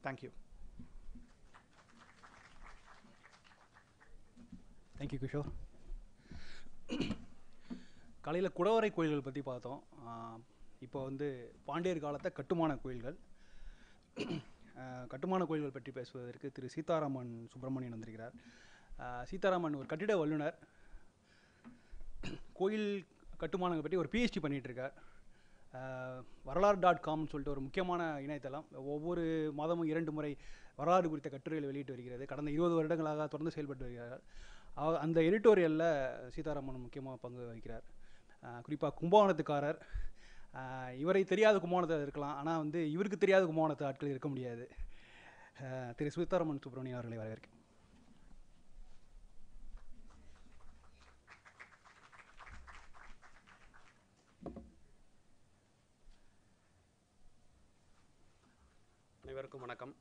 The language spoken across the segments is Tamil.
தேங்க்யூ தேங்க்யூ கிஷோர் காலையில் குடவரை கோயில்கள் பற்றி பார்த்தோம் ஆஹ் இப்போ வந்து பாண்டியர் காலத்தை கட்டுமான கோயில்கள் ஆஹ் கட்டுமான கோயில்கள் பற்றி பேசுவதற்கு திரு சீதாராமன் சுப்பிரமணியன் வந்திருக்கிறார் ஆஹ் சீதாராமன் ஒரு கட்டிட வல்லுனர் கோயில் கட்டுமானங்கள் பற்றி ஒரு பிஹெச்டி பண்ணிகிட்டு இருக்கார் ஆஹ் வரலாறு டாட் காம்னு சொல்லிட்டு ஒரு முக்கியமான இணையதளம் ஒவ்வொரு மாதமும் இரண்டு முறை வரலாறு குறித்த கட்டுரைகளை வெளியிட்டு வருகிறது கடந்த இருபது வருடங்களாக தொடர்ந்து செயல்பட்டு வருகிறார் அவ- அந்த எடிட்டோரியலில் சீதாராமன் முக்கியமாக பங்கு வகிக்கிறார் குறிப்பாக கும்பகோணத்துக்காரர் ஆஹ் இவரை தெரியாத கும்பகோணத்தில் இருக்கலாம் ஆனால் வந்து இவருக்கு தெரியாத கும்பகோணத்து ஆட்கள் இருக்க முடியாது ஆஹ் திரு சீதாராமன் சுப்பிரமணியன் அவர்களை வரவேற்கிறேன் அனைவருக்கும் வணக்கம்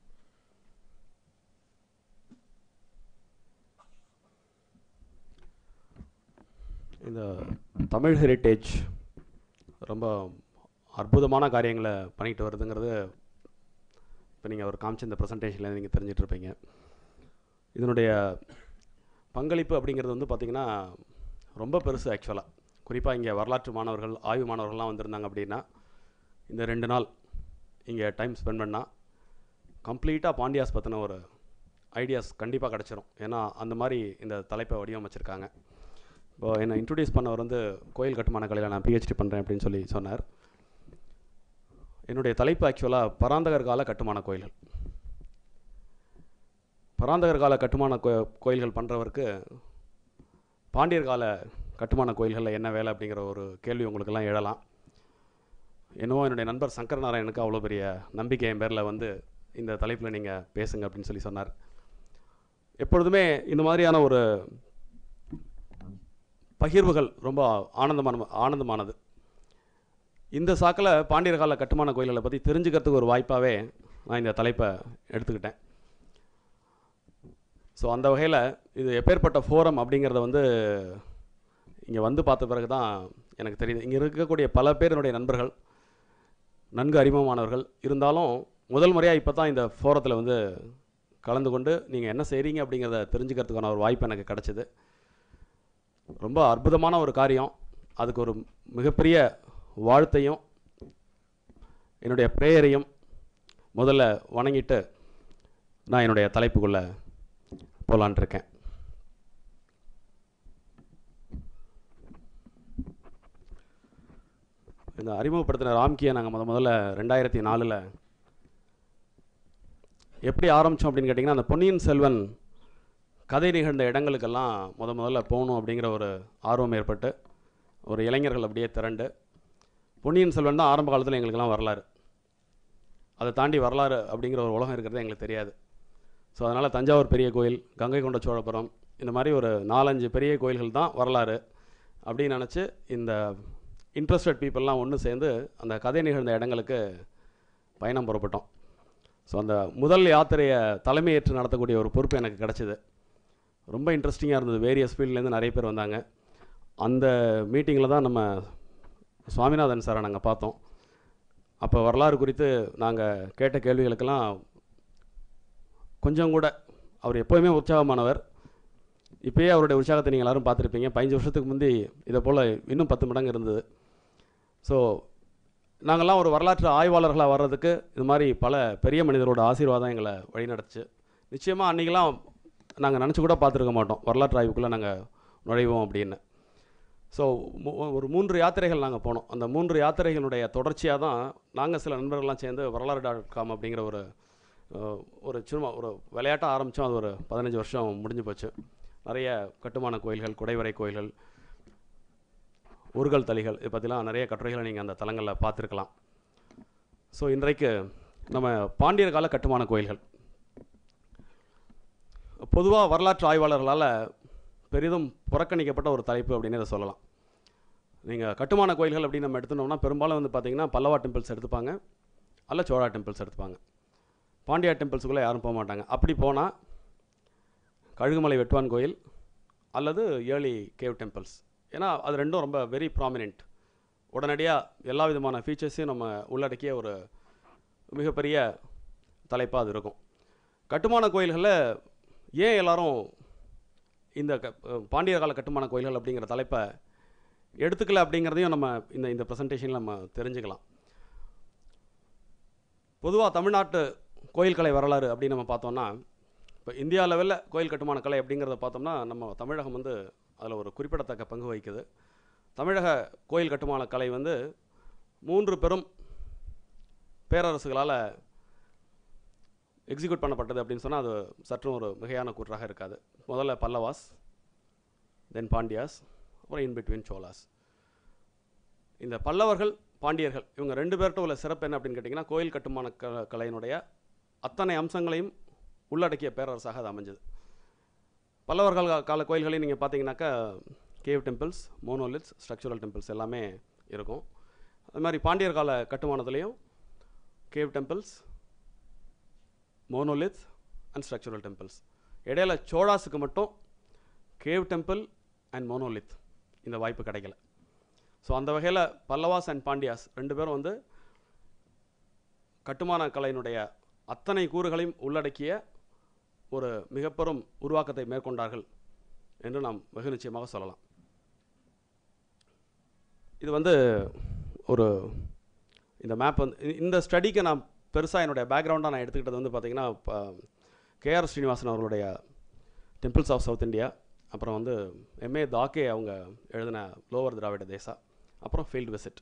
இந்த தமிழ் ஹெரிட்டேஜ் ரொம்ப அற்புதமான காரியங்களை பண்ணிட்டு வருதுங்கிறது இப்போ நீங்கள் ஒரு காமிச்ச இந்த ப்ரெசன்டேஷனில் நீங்கள் தெரிஞ்சிட்டு இருப்பீங்க இதனுடைய பங்களிப்பு அப்படிங்கிறது வந்து பார்த்திங்கன்னா ரொம்ப பெருசு ஆக்சுவலாக குறிப்பாக இங்கே வரலாற்று மாணவர்கள் ஆய்வு மாணவர்கள்லாம் வந்திருந்தாங்க அப்படின்னா இந்த ரெண்டு நாள் இங்கே டைம் ஸ்பெண்ட் பண்ணால் கம்ப்ளீட்டாக பாண்டியாஸ் பற்றின ஒரு ஐடியாஸ் கண்டிப்பாக கிடச்சிரும் ஏன்னா அந்த மாதிரி இந்த தலைப்பை வடிவமைச்சிருக்காங்க இப்போ என்னை இன்ட்ரடியூஸ் பண்ணவர் வந்து கோயில் கட்டுமான கலையில் நான் பிஹெச்டி பண்ணுறேன் அப்படின்னு சொல்லி சொன்னார் என்னுடைய தலைப்பு ஆக்சுவலாக பராந்தகர் கால கட்டுமான கோயில்கள் பராந்தகர் கால கட்டுமான கோ கோயில்கள் பண்ணுறவருக்கு பாண்டியர் கால கட்டுமான கோயில்களில் என்ன வேலை அப்படிங்கிற ஒரு கேள்வி உங்களுக்கெல்லாம் எழலாம் என்னவோ என்னுடைய நண்பர் சங்கர் நாராயணுக்கு அவ்வளோ பெரிய நம்பிக்கை என் பேரில் வந்து இந்த தலைப்பில் நீங்கள் பேசுங்க அப்படின்னு சொல்லி சொன்னார் எப்பொழுதுமே இந்த மாதிரியான ஒரு பகிர்வுகள் ரொம்ப ஆனந்தமான ஆனந்தமானது இந்த சாக்கில் பாண்டியர் கால கட்டுமான கோயில்களை பற்றி தெரிஞ்சுக்கிறதுக்கு ஒரு வாய்ப்பாகவே நான் இந்த தலைப்பை எடுத்துக்கிட்டேன் ஸோ அந்த வகையில் இது எப்பேற்பட்ட ஃபோரம் அப்படிங்கிறத வந்து இங்கே வந்து பார்த்த பிறகு தான் எனக்கு தெரியுது இங்கே இருக்கக்கூடிய பல பேர் என்னுடைய நண்பர்கள் நன்கு அறிமுகமானவர்கள் இருந்தாலும் முதல் முறையாக இப்போ தான் இந்த ஃபோரத்தில் வந்து கலந்து கொண்டு நீங்கள் என்ன செய்கிறீங்க அப்படிங்கிறத தெரிஞ்சுக்கிறதுக்கான ஒரு வாய்ப்பு எனக்கு கிடச்சிது ரொம்ப அற்புதமான ஒரு காரியம் அதுக்கு ஒரு மிகப்பெரிய வாழ்த்தையும் என்னுடைய ப்ரேயரையும் முதல்ல வணங்கிட்டு நான் என்னுடைய தலைப்புக்குள்ளே போகலான் இருக்கேன் இந்த அறிமுகப்படுத்தின ராம்கியை நாங்கள் முத முதல்ல ரெண்டாயிரத்தி நாலில் எப்படி ஆரம்பித்தோம் அப்படின்னு கேட்டிங்கன்னா அந்த பொன்னியின் செல்வன் கதை நிகழ்ந்த இடங்களுக்கெல்லாம் முத முதல்ல போகணும் அப்படிங்கிற ஒரு ஆர்வம் ஏற்பட்டு ஒரு இளைஞர்கள் அப்படியே திரண்டு பொன்னியின் செல்வன் தான் ஆரம்ப காலத்தில் எங்களுக்கெல்லாம் வரலாறு அதை தாண்டி வரலாறு அப்படிங்கிற ஒரு உலகம் இருக்கிறது எங்களுக்கு தெரியாது ஸோ அதனால் தஞ்சாவூர் பெரிய கோயில் கங்கை கொண்ட சோழபுரம் இந்த மாதிரி ஒரு நாலஞ்சு பெரிய கோயில்கள் தான் வரலாறு அப்படின்னு நினச்சி இந்த இன்ட்ரெஸ்டட் பீப்புளெலாம் ஒன்று சேர்ந்து அந்த கதை நிகழ்ந்த இடங்களுக்கு பயணம் புறப்பட்டோம் ஸோ அந்த முதல் யாத்திரையை தலைமையேற்று நடத்தக்கூடிய ஒரு பொறுப்பு எனக்கு கிடச்சிது ரொம்ப இன்ட்ரெஸ்டிங்காக இருந்தது வேரியஸ் ஃபீல்ட்லேருந்து நிறைய பேர் வந்தாங்க அந்த மீட்டிங்கில் தான் நம்ம சுவாமிநாதன் சாரை நாங்கள் பார்த்தோம் அப்போ வரலாறு குறித்து நாங்கள் கேட்ட கேள்விகளுக்கெல்லாம் கொஞ்சம் கூட அவர் எப்போயுமே உற்சாகமானவர் இப்போயே அவருடைய உற்சாகத்தை நீங்கள் எல்லாரும் பார்த்துருப்பீங்க பதினஞ்சு வருஷத்துக்கு முந்தி இதை போல் இன்னும் பத்து மடங்கு இருந்தது ஸோ நாங்கள்லாம் ஒரு வரலாற்று ஆய்வாளர்களாக வர்றதுக்கு இது மாதிரி பல பெரிய மனிதரோட ஆசீர்வாதம் எங்களை வழிநடத்துச்சு நிச்சயமாக அன்றைக்கெல்லாம் நாங்கள் நினச்சி கூட பார்த்துருக்க மாட்டோம் வரலாற்று ஆய்வுக்குள்ளே நாங்கள் நுழைவோம் அப்படின்னு ஸோ ஒரு மூன்று யாத்திரைகள் நாங்கள் போனோம் அந்த மூன்று யாத்திரைகளுடைய தொடர்ச்சியாக தான் நாங்கள் சில நண்பர்கள்லாம் சேர்ந்து வரலாறு டாட் காம் அப்படிங்கிற ஒரு அஹ், ஒரு சும்மா ஒரு விளையாட்டாக ஆரம்பித்தோம் அது ஒரு பதினஞ்சு வருஷம் முடிஞ்சு போச்சு நிறைய கட்டுமான கோயில்கள் குடைவரை கோயில்கள் ஊர்கள் தளிகள் இது பற்றிலாம் நிறைய கட்டுரைகளை நீங்கள் அந்த தளங்களில் பார்த்துருக்கலாம் ஸோ இன்றைக்கு நம்ம பாண்டியர் கால கட்டுமான கோயில்கள் பொதுவாக வரலாற்று ஆய்வாளர்களால் பெரிதும் புறக்கணிக்கப்பட்ட ஒரு தலைப்பு அப்படின்னு இதை சொல்லலாம் நீங்கள் கட்டுமான கோயில்கள் அப்படின்னு நம்ம எடுத்துனோம்னா பெரும்பாலும் வந்து பார்த்தீங்கன்னா பல்லவா டெம்பிள்ஸ் எடுத்துப்பாங்க அல்ல சோழா டெம்பிள்ஸ் எடுத்துப்பாங்க பாண்டியா டெம்பிள்ஸுக்குள்ளே யாரும் போக மாட்டாங்க அப்படி போனால் கழுகுமலை வெட்டுவான் கோயில் அல்லது ஏர்லி கேவ் டெம்பிள்ஸ் ஏன்னா அது ரெண்டும் ரொம்ப வெரி ப்ராமினென்ட் உடனடியாக எல்லா விதமான ஃபீச்சர்ஸையும் நம்ம உள்ளடக்கிய ஒரு மிகப்பெரிய தலைப்பாக அது இருக்கும் கட்டுமான கோயில்களில் ஏன் எல்லாரும் இந்த க அஹ் பாண்டியர் கால கட்டுமான கோயில்கள் அப்படிங்கிற தலைப்பை எடுத்துக்கல அப்படிங்கிறதையும் நம்ம இந்த இந்த ப்ரெசன்டேஷனில் நம்ம தெரிஞ்சுக்கலாம் பொதுவாக தமிழ்நாட்டு கோயில் கலை வரலாறு அப்படின்னு நம்ம பார்த்தோம்னா இப்போ இந்தியா லெவலில் கோயில் கட்டுமான கலை அப்படிங்கிறத பார்த்தோம்னா நம்ம தமிழகம் வந்து அதில் ஒரு குறிப்பிடத்தக்க பங்கு வகிக்குது தமிழக கோயில் கட்டுமான கலை வந்து மூன்று பெரும் பேரரசுகளால் எக்ஸிக்யூட் பண்ணப்பட்டது அப்படின்னு சொன்னால் அது சற்றும் ஒரு மிகையான கூற்றாக இருக்காது முதல்ல பல்லவாஸ் தென் பாண்டியாஸ் அப்புறம் இன் பிட்வீன் சோலாஸ் இந்த பல்லவர்கள் பாண்டியர்கள் இவங்க ரெண்டு பேர்கிட்ட உள்ள சிறப்பு என்ன அப்படின்னு கேட்டிங்கன்னா கோயில் கட்டுமான க கலையினுடைய அத்தனை அம்சங்களையும் உள்ளடக்கிய பேரரசாக அது அமைஞ்சது பல்லவர்கள் கா- கால கோயில்களையும் நீங்கள் பார்த்தீங்கன்னாக்கா cave temples monoliths structural temples எல்லாமே இருக்கும் அது மாதிரி பாண்டியர் கால கட்டுமானத்துலேயும் cave temples monolith and structural temples இடையில சோழாஸுக்கு மட்டும் கேவ் டெம்பிள் அண்ட் மோனோலித் இந்த வாய்ப்பு கிடைக்கல ஸோ அந்த வகையில் பல்லவாஸ் அண்ட் பாண்டியாஸ் ரெண்டு பேரும் வந்து கட்டுமான கலையினுடைய அத்தனை கூறுகளையும் உள்ளடக்கிய ஒரு மிகப்பெரும் உருவாக்கத்தை மேற்கொண்டார்கள் என்று நாம் வெகு நிச்சயமாக சொல்லலாம் இது வந்து ஒரு இந்த மேப் வந்து இ- இந்த ஸ்டடிக்கு நான் பெருசாக என்னுடைய பேக்ரவுண்டாக நான் எடுத்துக்கிட்டது வந்து பார்த்திங்கன்னா கேஆர் ஸ்ரீனிவாசன் அவர்களுடைய டெம்பிள்ஸ் ஆஃப் சவுத் இந்தியா அப்புறம் வந்து எம்ஏ தாக்கே அவங்க எழுதின லோவர் திராவிட தேசா அப்புறம் ஃபீல்டு விசிட்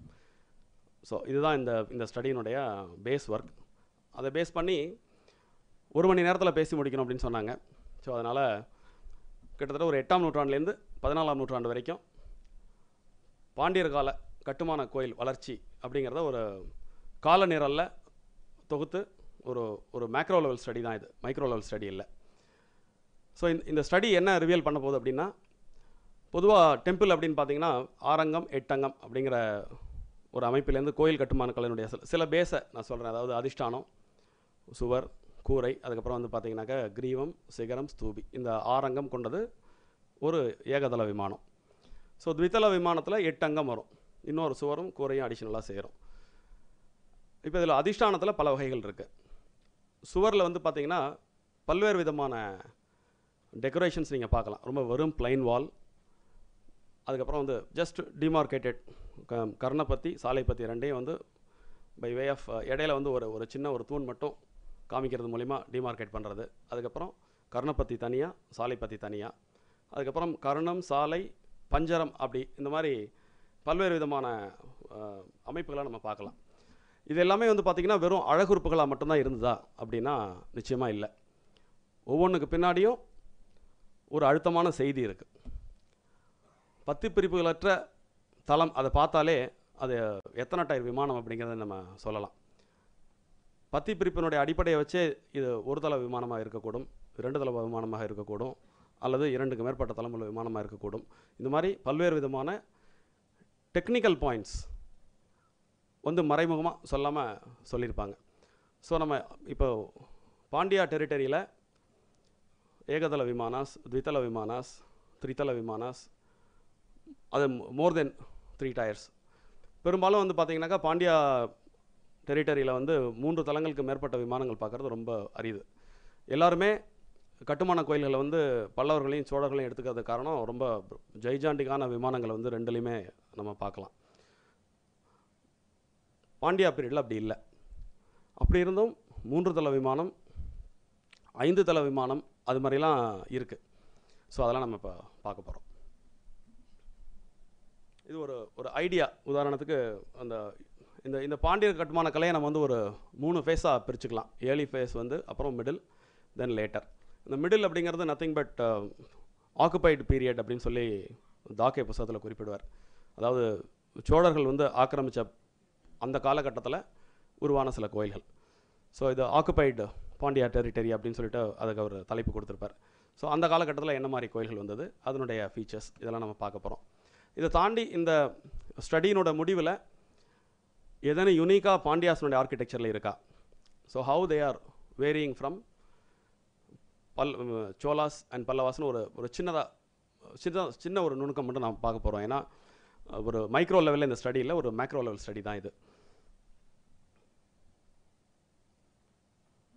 ஸோ இதுதான் இந்த இந்த ஸ்டடியினுடைய பேஸ் ஒர்க் அதை பேஸ் பண்ணி ஒரு மணி நேரத்தில் பேசி முடிக்கணும் அப்படின்னு சொன்னாங்க ஸோ அதனால் கிட்டத்தட்ட ஒரு எட்டாம் நூற்றாண்டுலேருந்து பதினாலாம் நூற்றாண்டு வரைக்கும் பாண்டியர் கால கட்டுமான கோயில் வளர்ச்சி அப்படிங்கிறத ஒரு கால நிரலில் தொகுத்து ஒரு ஒரு மேக்ரோ லெவல் ஸ்டடி தான் இது மைக்ரோ லெவல் ஸ்டடி இல்லை ஸோ இந்த இந்த ஸ்டடி என்ன ரிவியல் பண்ண போகுது அப்படின்னா பொதுவாக டெம்பிள் அப்படின்னு பார்த்தீங்கன்னா ஆரங்கம் எட்டங்கம் அப்படிங்கிற ஒரு அமைப்பிலேருந்து கோயில் கட்டுமான கலையினுடைய சில சில பேஸை நான் சொல்கிறேன் அதாவது அதிஷ்டானம் சுவர் கூரை அதுக்கப்புறம் வந்து பார்த்தீங்கன்னாக்கா கிரீவம் சிகரம் ஸ்தூபி இந்த ஆரங்கம் கொண்டது ஒரு ஏகதள விமானம் ஸோ த்விதள விமானத்தில் எட்டு அங்கம் வரும் இன்னொரு சுவரும் கூரையும் அடிஷ்னலாக சேரும் இப்போ இதில் அதிஷ்டானத்தில் பல வகைகள் இருக்குது சுவரில் வந்து பார்த்தீங்கன்னா பல்வேறு விதமான டெக்கரேஷன்ஸ் நீங்கள் பார்க்கலாம் ரொம்ப வெறும் பிளைன் வால் அதுக்கப்புறம் வந்து ஜஸ்ட் டிமார்க்கேட்டட் கர்ணப்பத்தி சாலைப்பத்தி ரெண்டையும் வந்து பை வே ஆஃப் இடையில வந்து ஒரு ஒரு சின்ன ஒரு தூண் மட்டும் காமிக்கிறது மூலிமா டிமார்க்கேட் பண்ணுறது அதுக்கப்புறம் கர்ணப்பத்தி தனியாக சாலைப்பத்தி தனியாக அதுக்கப்புறம் கர்ணம் சாலை பஞ்சரம் அப்படி இந்த மாதிரி பல்வேறு விதமான அஹ், அமைப்புகளை நம்ம பார்க்கலாம் இது எல்லாமே வந்து பார்த்திங்கன்னா வெறும் அழகுறுப்புகளாக மட்டும்தான் இருந்ததா அப்படின்னா நிச்சயமாக இல்லை ஒவ்வொன்றுக்கு பின்னாடியும் ஒரு அழுத்தமான செய்தி இருக்குது பத்து பிரிப்புகளற்ற தளம் அதை பார்த்தாலே அது எத்தனை டயர் விமானம் அப்படிங்கிறத நம்ம சொல்லலாம் பத்தி பிரிப்பினுடைய அடிப்படையை வச்சே இது ஒரு தள விமானமாக இருக்கக்கூடும் இரண்டு தள விமானமாக இருக்கக்கூடும் அல்லது இரண்டுக்கு மேற்பட்ட தளமுள்ள விமானமாக இருக்கக்கூடும் இந்த மாதிரி பல்வேறு விதமான டெக்னிக்கல் பாயிண்ட்ஸ் வந்து மறைமுகமாக சொல்லாமல் சொல்லியிருப்பாங்க ஸோ நம்ம இப்போ பாண்டியா டெரிட்டரியில் ஏகதள விமானாஸ் த்விதள விமானாஸ் த்ரிதள விமானாஸ் அது மோர் தென் த்ரீ டயர்ஸ் பெரும்பாலும் வந்து பார்த்தீங்கன்னாக்கா பாண்டியா டெரிட்டரியில் வந்து மூன்று தளங்களுக்கு மேற்பட்ட விமானங்கள் பார்க்குறது ரொம்ப அரிது எல்லாருமே கட்டுமான கோயில்களை வந்து பல்லவர்களையும் சோழர்களையும் எடுத்துக்கிறது காரணம் ரொம்ப ஜெய்ஜாண்டிக்கான விமானங்களை வந்து ரெண்டுலேயுமே நம்ம பார்க்கலாம் பாண்டியா பீரியடில் அப்படி இல்லை அப்படி இருந்தும் மூன்று தள விமானம் ஐந்து தள விமானம் அது மாதிரிலாம் இருக்குது ஸோ அதெல்லாம் நம்ம இப்போ பார்க்க போகிறோம் இது ஒரு ஒரு ஐடியா உதாரணத்துக்கு அந்த இந்த இந்த பாண்டியர் கட்டுமான கலையை நம்ம வந்து ஒரு மூணு ஃபேஸாக பிரிச்சுக்கலாம் ஏர்லி ஃபேஸ் வந்து அப்புறம் மிடில் தென் லேட்டர் இந்த மிடில் அப்படிங்கிறது நத்திங் பட் ஆக்குபைடு பீரியட் அப்படின்னு சொல்லி தாக்கே புஸ்தகத்தில் குறிப்பிடுவார் அதாவது சோழர்கள் வந்து ஆக்கிரமித்த அந்த காலகட்டத்தில் உருவான சில கோயில்கள் ஸோ இது ஆக்குபைடு பாண்டியா டெரிட்டரி அப்படின்னு சொல்லிட்டு அதுக்கு அவர் தலைப்பு கொடுத்துருப்பார் ஸோ அந்த காலகட்டத்தில் என்ன மாதிரி கோயில்கள் வந்தது அதனுடைய ஃபீச்சர்ஸ் இதெல்லாம் நம்ம பார்க்க போகிறோம் இதை தாண்டி இந்த ஸ்டடியினோட முடிவில் எதனா யுனிக்காக பாண்டியாஸனுடைய ஆர்கிடெக்சரில் இருக்கா so how they are varying from பல் சோலாஸ் அண்ட் பல்லவாஸ்னு ஒரு ஒரு சின்னதாக சின்ன சின்ன ஒரு நுணுக்கம் மட்டும் நாம் பார்க்க போகிறோம் ஏன்னா ஒரு மைக்ரோ லெவலில் இந்த ஸ்டடியில் ஒரு மேக்ரோ லெவல் ஸ்டடி தான் இது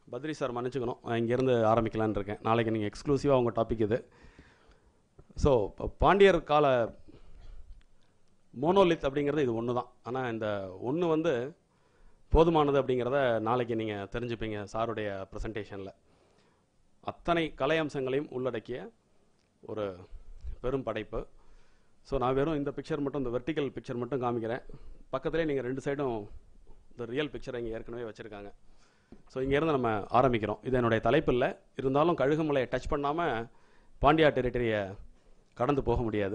பத்ரி சார் மன்னிச்சுக்கணும் நான் இங்கேருந்து ஆரம்பிக்கலான்னு இருக்கேன் நாளைக்கு நீங்கள் எக்ஸ்க்ளூசிவாக உங்கள் டாபிக் இது ஸோ பாண்டியர் கால மோனோலித் அப்படிங்கிறது இது ஒன்று தான் ஆனால் இந்த ஒன்று வந்து போதுமானது அப்படிங்கிறத நாளைக்கு நீங்கள் தெரிஞ்சுப்பீங்க சாருடைய ப்ரெசன்டேஷனில் அத்தனை கலை அம்சங்களையும் உள்ளடக்கிய ஒரு பெரும் படைப்பு ஸோ நான் வெறும் இந்த பிக்சர் மட்டும் இந்த வெர்டிக்கல் பிக்சர் மட்டும் காமிக்கிறேன் பக்கத்துலேயே நீங்கள் ரெண்டு சைடும் இந்த ரியல் பிக்சரை இங்கே ஏற்கனவே வச்சுருக்காங்க ஸோ இங்கேருந்து நம்ம ஆரம்பிக்கிறோம் இது என்னுடைய தலைப்பு இல்லை இருந்தாலும் கழுகுமலையை டச் பண்ணாமல் பாண்டியா டெரிட்டரியை கடந்து போக முடியாது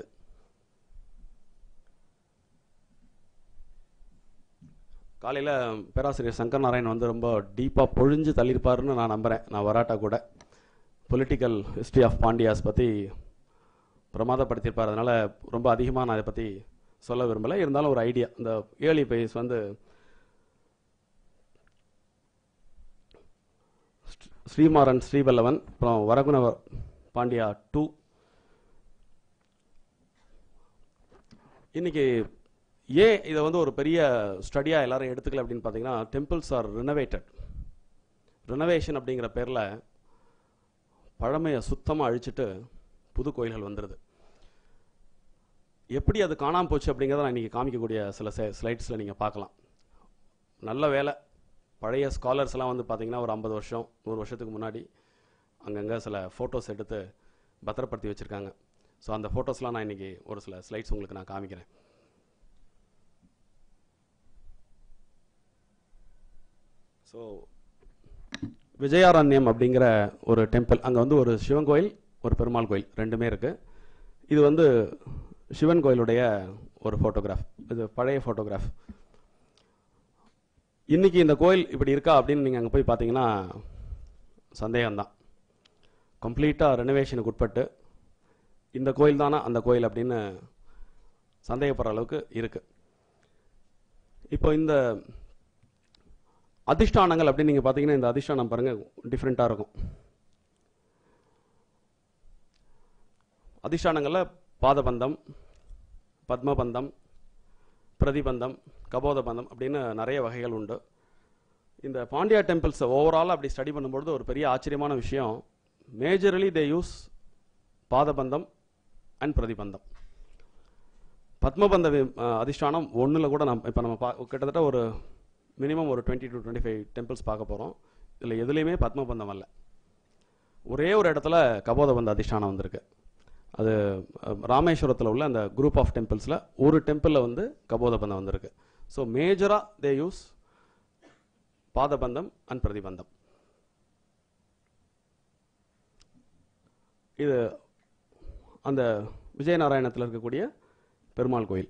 காலையில் பேராசிரியர் சங்கர் நாராயண் வந்து ரொம்ப டீப்பாக பொழிஞ்சு தள்ளியிருப்பாருன்னு நான் நம்புகிறேன் நான் வராட்டா கூட பொலிட்டிக்கல் ஹிஸ்ட்ரி ஆஃப் பாண்டியாஸ் பற்றி பிரமாதப்படுத்தியிருப்பார் அதனால் ரொம்ப அதிகமாக நான் இதை பற்றி சொல்ல விரும்பலை இருந்தாலும் ஒரு ஐடியா இந்த ஏர்லி பேஸ் வந்து ஸ்ரீ- ஸ்ரீமாறன் ஸ்ரீவல்லவன் அப்புறம் வரகுண பாண்டியா டூ இன்னைக்கு ஏன் இதை வந்து ஒரு பெரிய ஸ்டடியாக எல்லாரும் எடுத்துக்கல அப்படின்னு பார்த்தீங்கன்னா டெம்பிள்ஸ் ஆர் ரினோவேட்டட் ரினோவேஷன் அப்படிங்கிற பேரில் பழமையை சுத்தமாக அழிச்சிட்டு புது கோயில்கள் வந்துடுது எப்படி அது காணாமல் போச்சு அப்படிங்கிறத நான் இன்றைக்கி காமிக்கக்கூடிய சில ஸ்லைட்ஸில் நீங்கள் பார்க்கலாம் நல்ல வேலை பழைய ஸ்காலர்ஸ் எல்லாம் வந்து பார்த்தீங்கன்னா ஒரு ஐம்பது வருஷம் நூறு வருஷத்துக்கு முன்னாடி அங்கங்கே சில ஃபோட்டோஸ் எடுத்து பத்திரப்படுத்தி வச்சுருக்காங்க ஸோ அந்த ஃபோட்டோஸ்லாம் நான் இன்றைக்கி ஒரு சில ஸ்லைட்ஸ் உங்களுக்கு நான் காமிக்கிறேன் ஸோ விஜயாரண்யம் அப்படிங்கிற ஒரு டெம்பிள் அங்கே வந்து ஒரு சிவன் கோயில் ஒரு பெருமாள் கோயில் ரெண்டுமே இருக்குது இது வந்து சிவன் கோயிலுடைய ஒரு ஃபோட்டோகிராஃப் இது பழைய ஃபோட்டோகிராஃப் இன்னைக்கு இந்த கோயில் இப்படி இருக்கா அப்படின்னு நீங்கள் அங்கே போய் பார்த்தீங்கன்னா சந்தேகம்தான் கம்ப்ளீட்டாக ரெனோவேஷனுக்கு உட்பட்டு இந்த கோயில் தானா அந்த கோயில் அப்படின்னு சந்தேகப்படுற அளவுக்கு இருக்கு இப்போ இந்த அதிஷ்டானங்கள் அப்படின்னு நீங்கள் பார்த்தீங்கன்னா இந்த அதிஷ்டானம் பாருங்கள் டிஃப்ரெண்ட்டாக இருக்கும் அதிஷ்டானங்களில் பாதபந்தம் பத்மபந்தம் பிரதிபந்தம் கபோதபந்தம் அப்படின்னு நிறைய வகைகள் உண்டு இந்த பாண்டியா டெம்பிள்ஸை ஓவரால் அப்படி ஸ்டடி பண்ணும்பொழுது ஒரு பெரிய ஆச்சரியமான விஷயம் மேஜர்லி தே யூஸ் பாதபந்தம் அண்ட் பிரதிபந்தம் பத்மபந்த வி- அஹ் அதிஷ்டானம் ஒன்றில் கூட நம்ம இப்போ நம்ம பா கிட்டத்தட்ட ஒரு மினிமம் ஒரு twenty to twenty five temples பார்க்க போகிறோம் இதில் எதுலேயுமே பத்மபந்தம் அல்ல ஒரே ஒரு இடத்துல கபோதபந்த அதிஷ்டானம் வந்திருக்கு அது ராமேஸ்வரத்தில் உள்ள அந்த குரூப் ஆஃப் டெம்பிள்ஸில் ஒரு டெம்பிளில் வந்து கபோதபந்தம் வந்திருக்கு ஸோ மேஜராக தே யூஸ் பாதபந்தம் அண்ட் பிரதிபந்தம் இது அந்த விஜயநாராயணத்தில் இருக்கக்கூடிய பெருமாள் கோயில்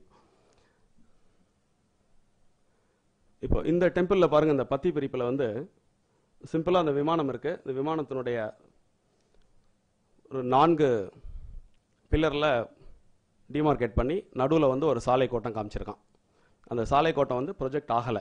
இப்போ இந்த டெம்பிளில் பாருங்க இந்த பத்தி பிரிப்பில் வந்து சிம்பிளாக அந்த விமானம் இருக்கு இந்த விமானத்தினுடைய ஒரு நான்கு பில்லரில் டிமார்க்கேட் பண்ணி நடுவில் வந்து ஒரு சாலை கோட்டம் காமிச்சிருக்கான் அந்த சாலை கோட்டம் வந்து ப்ரொஜெக்ட் ஆகலை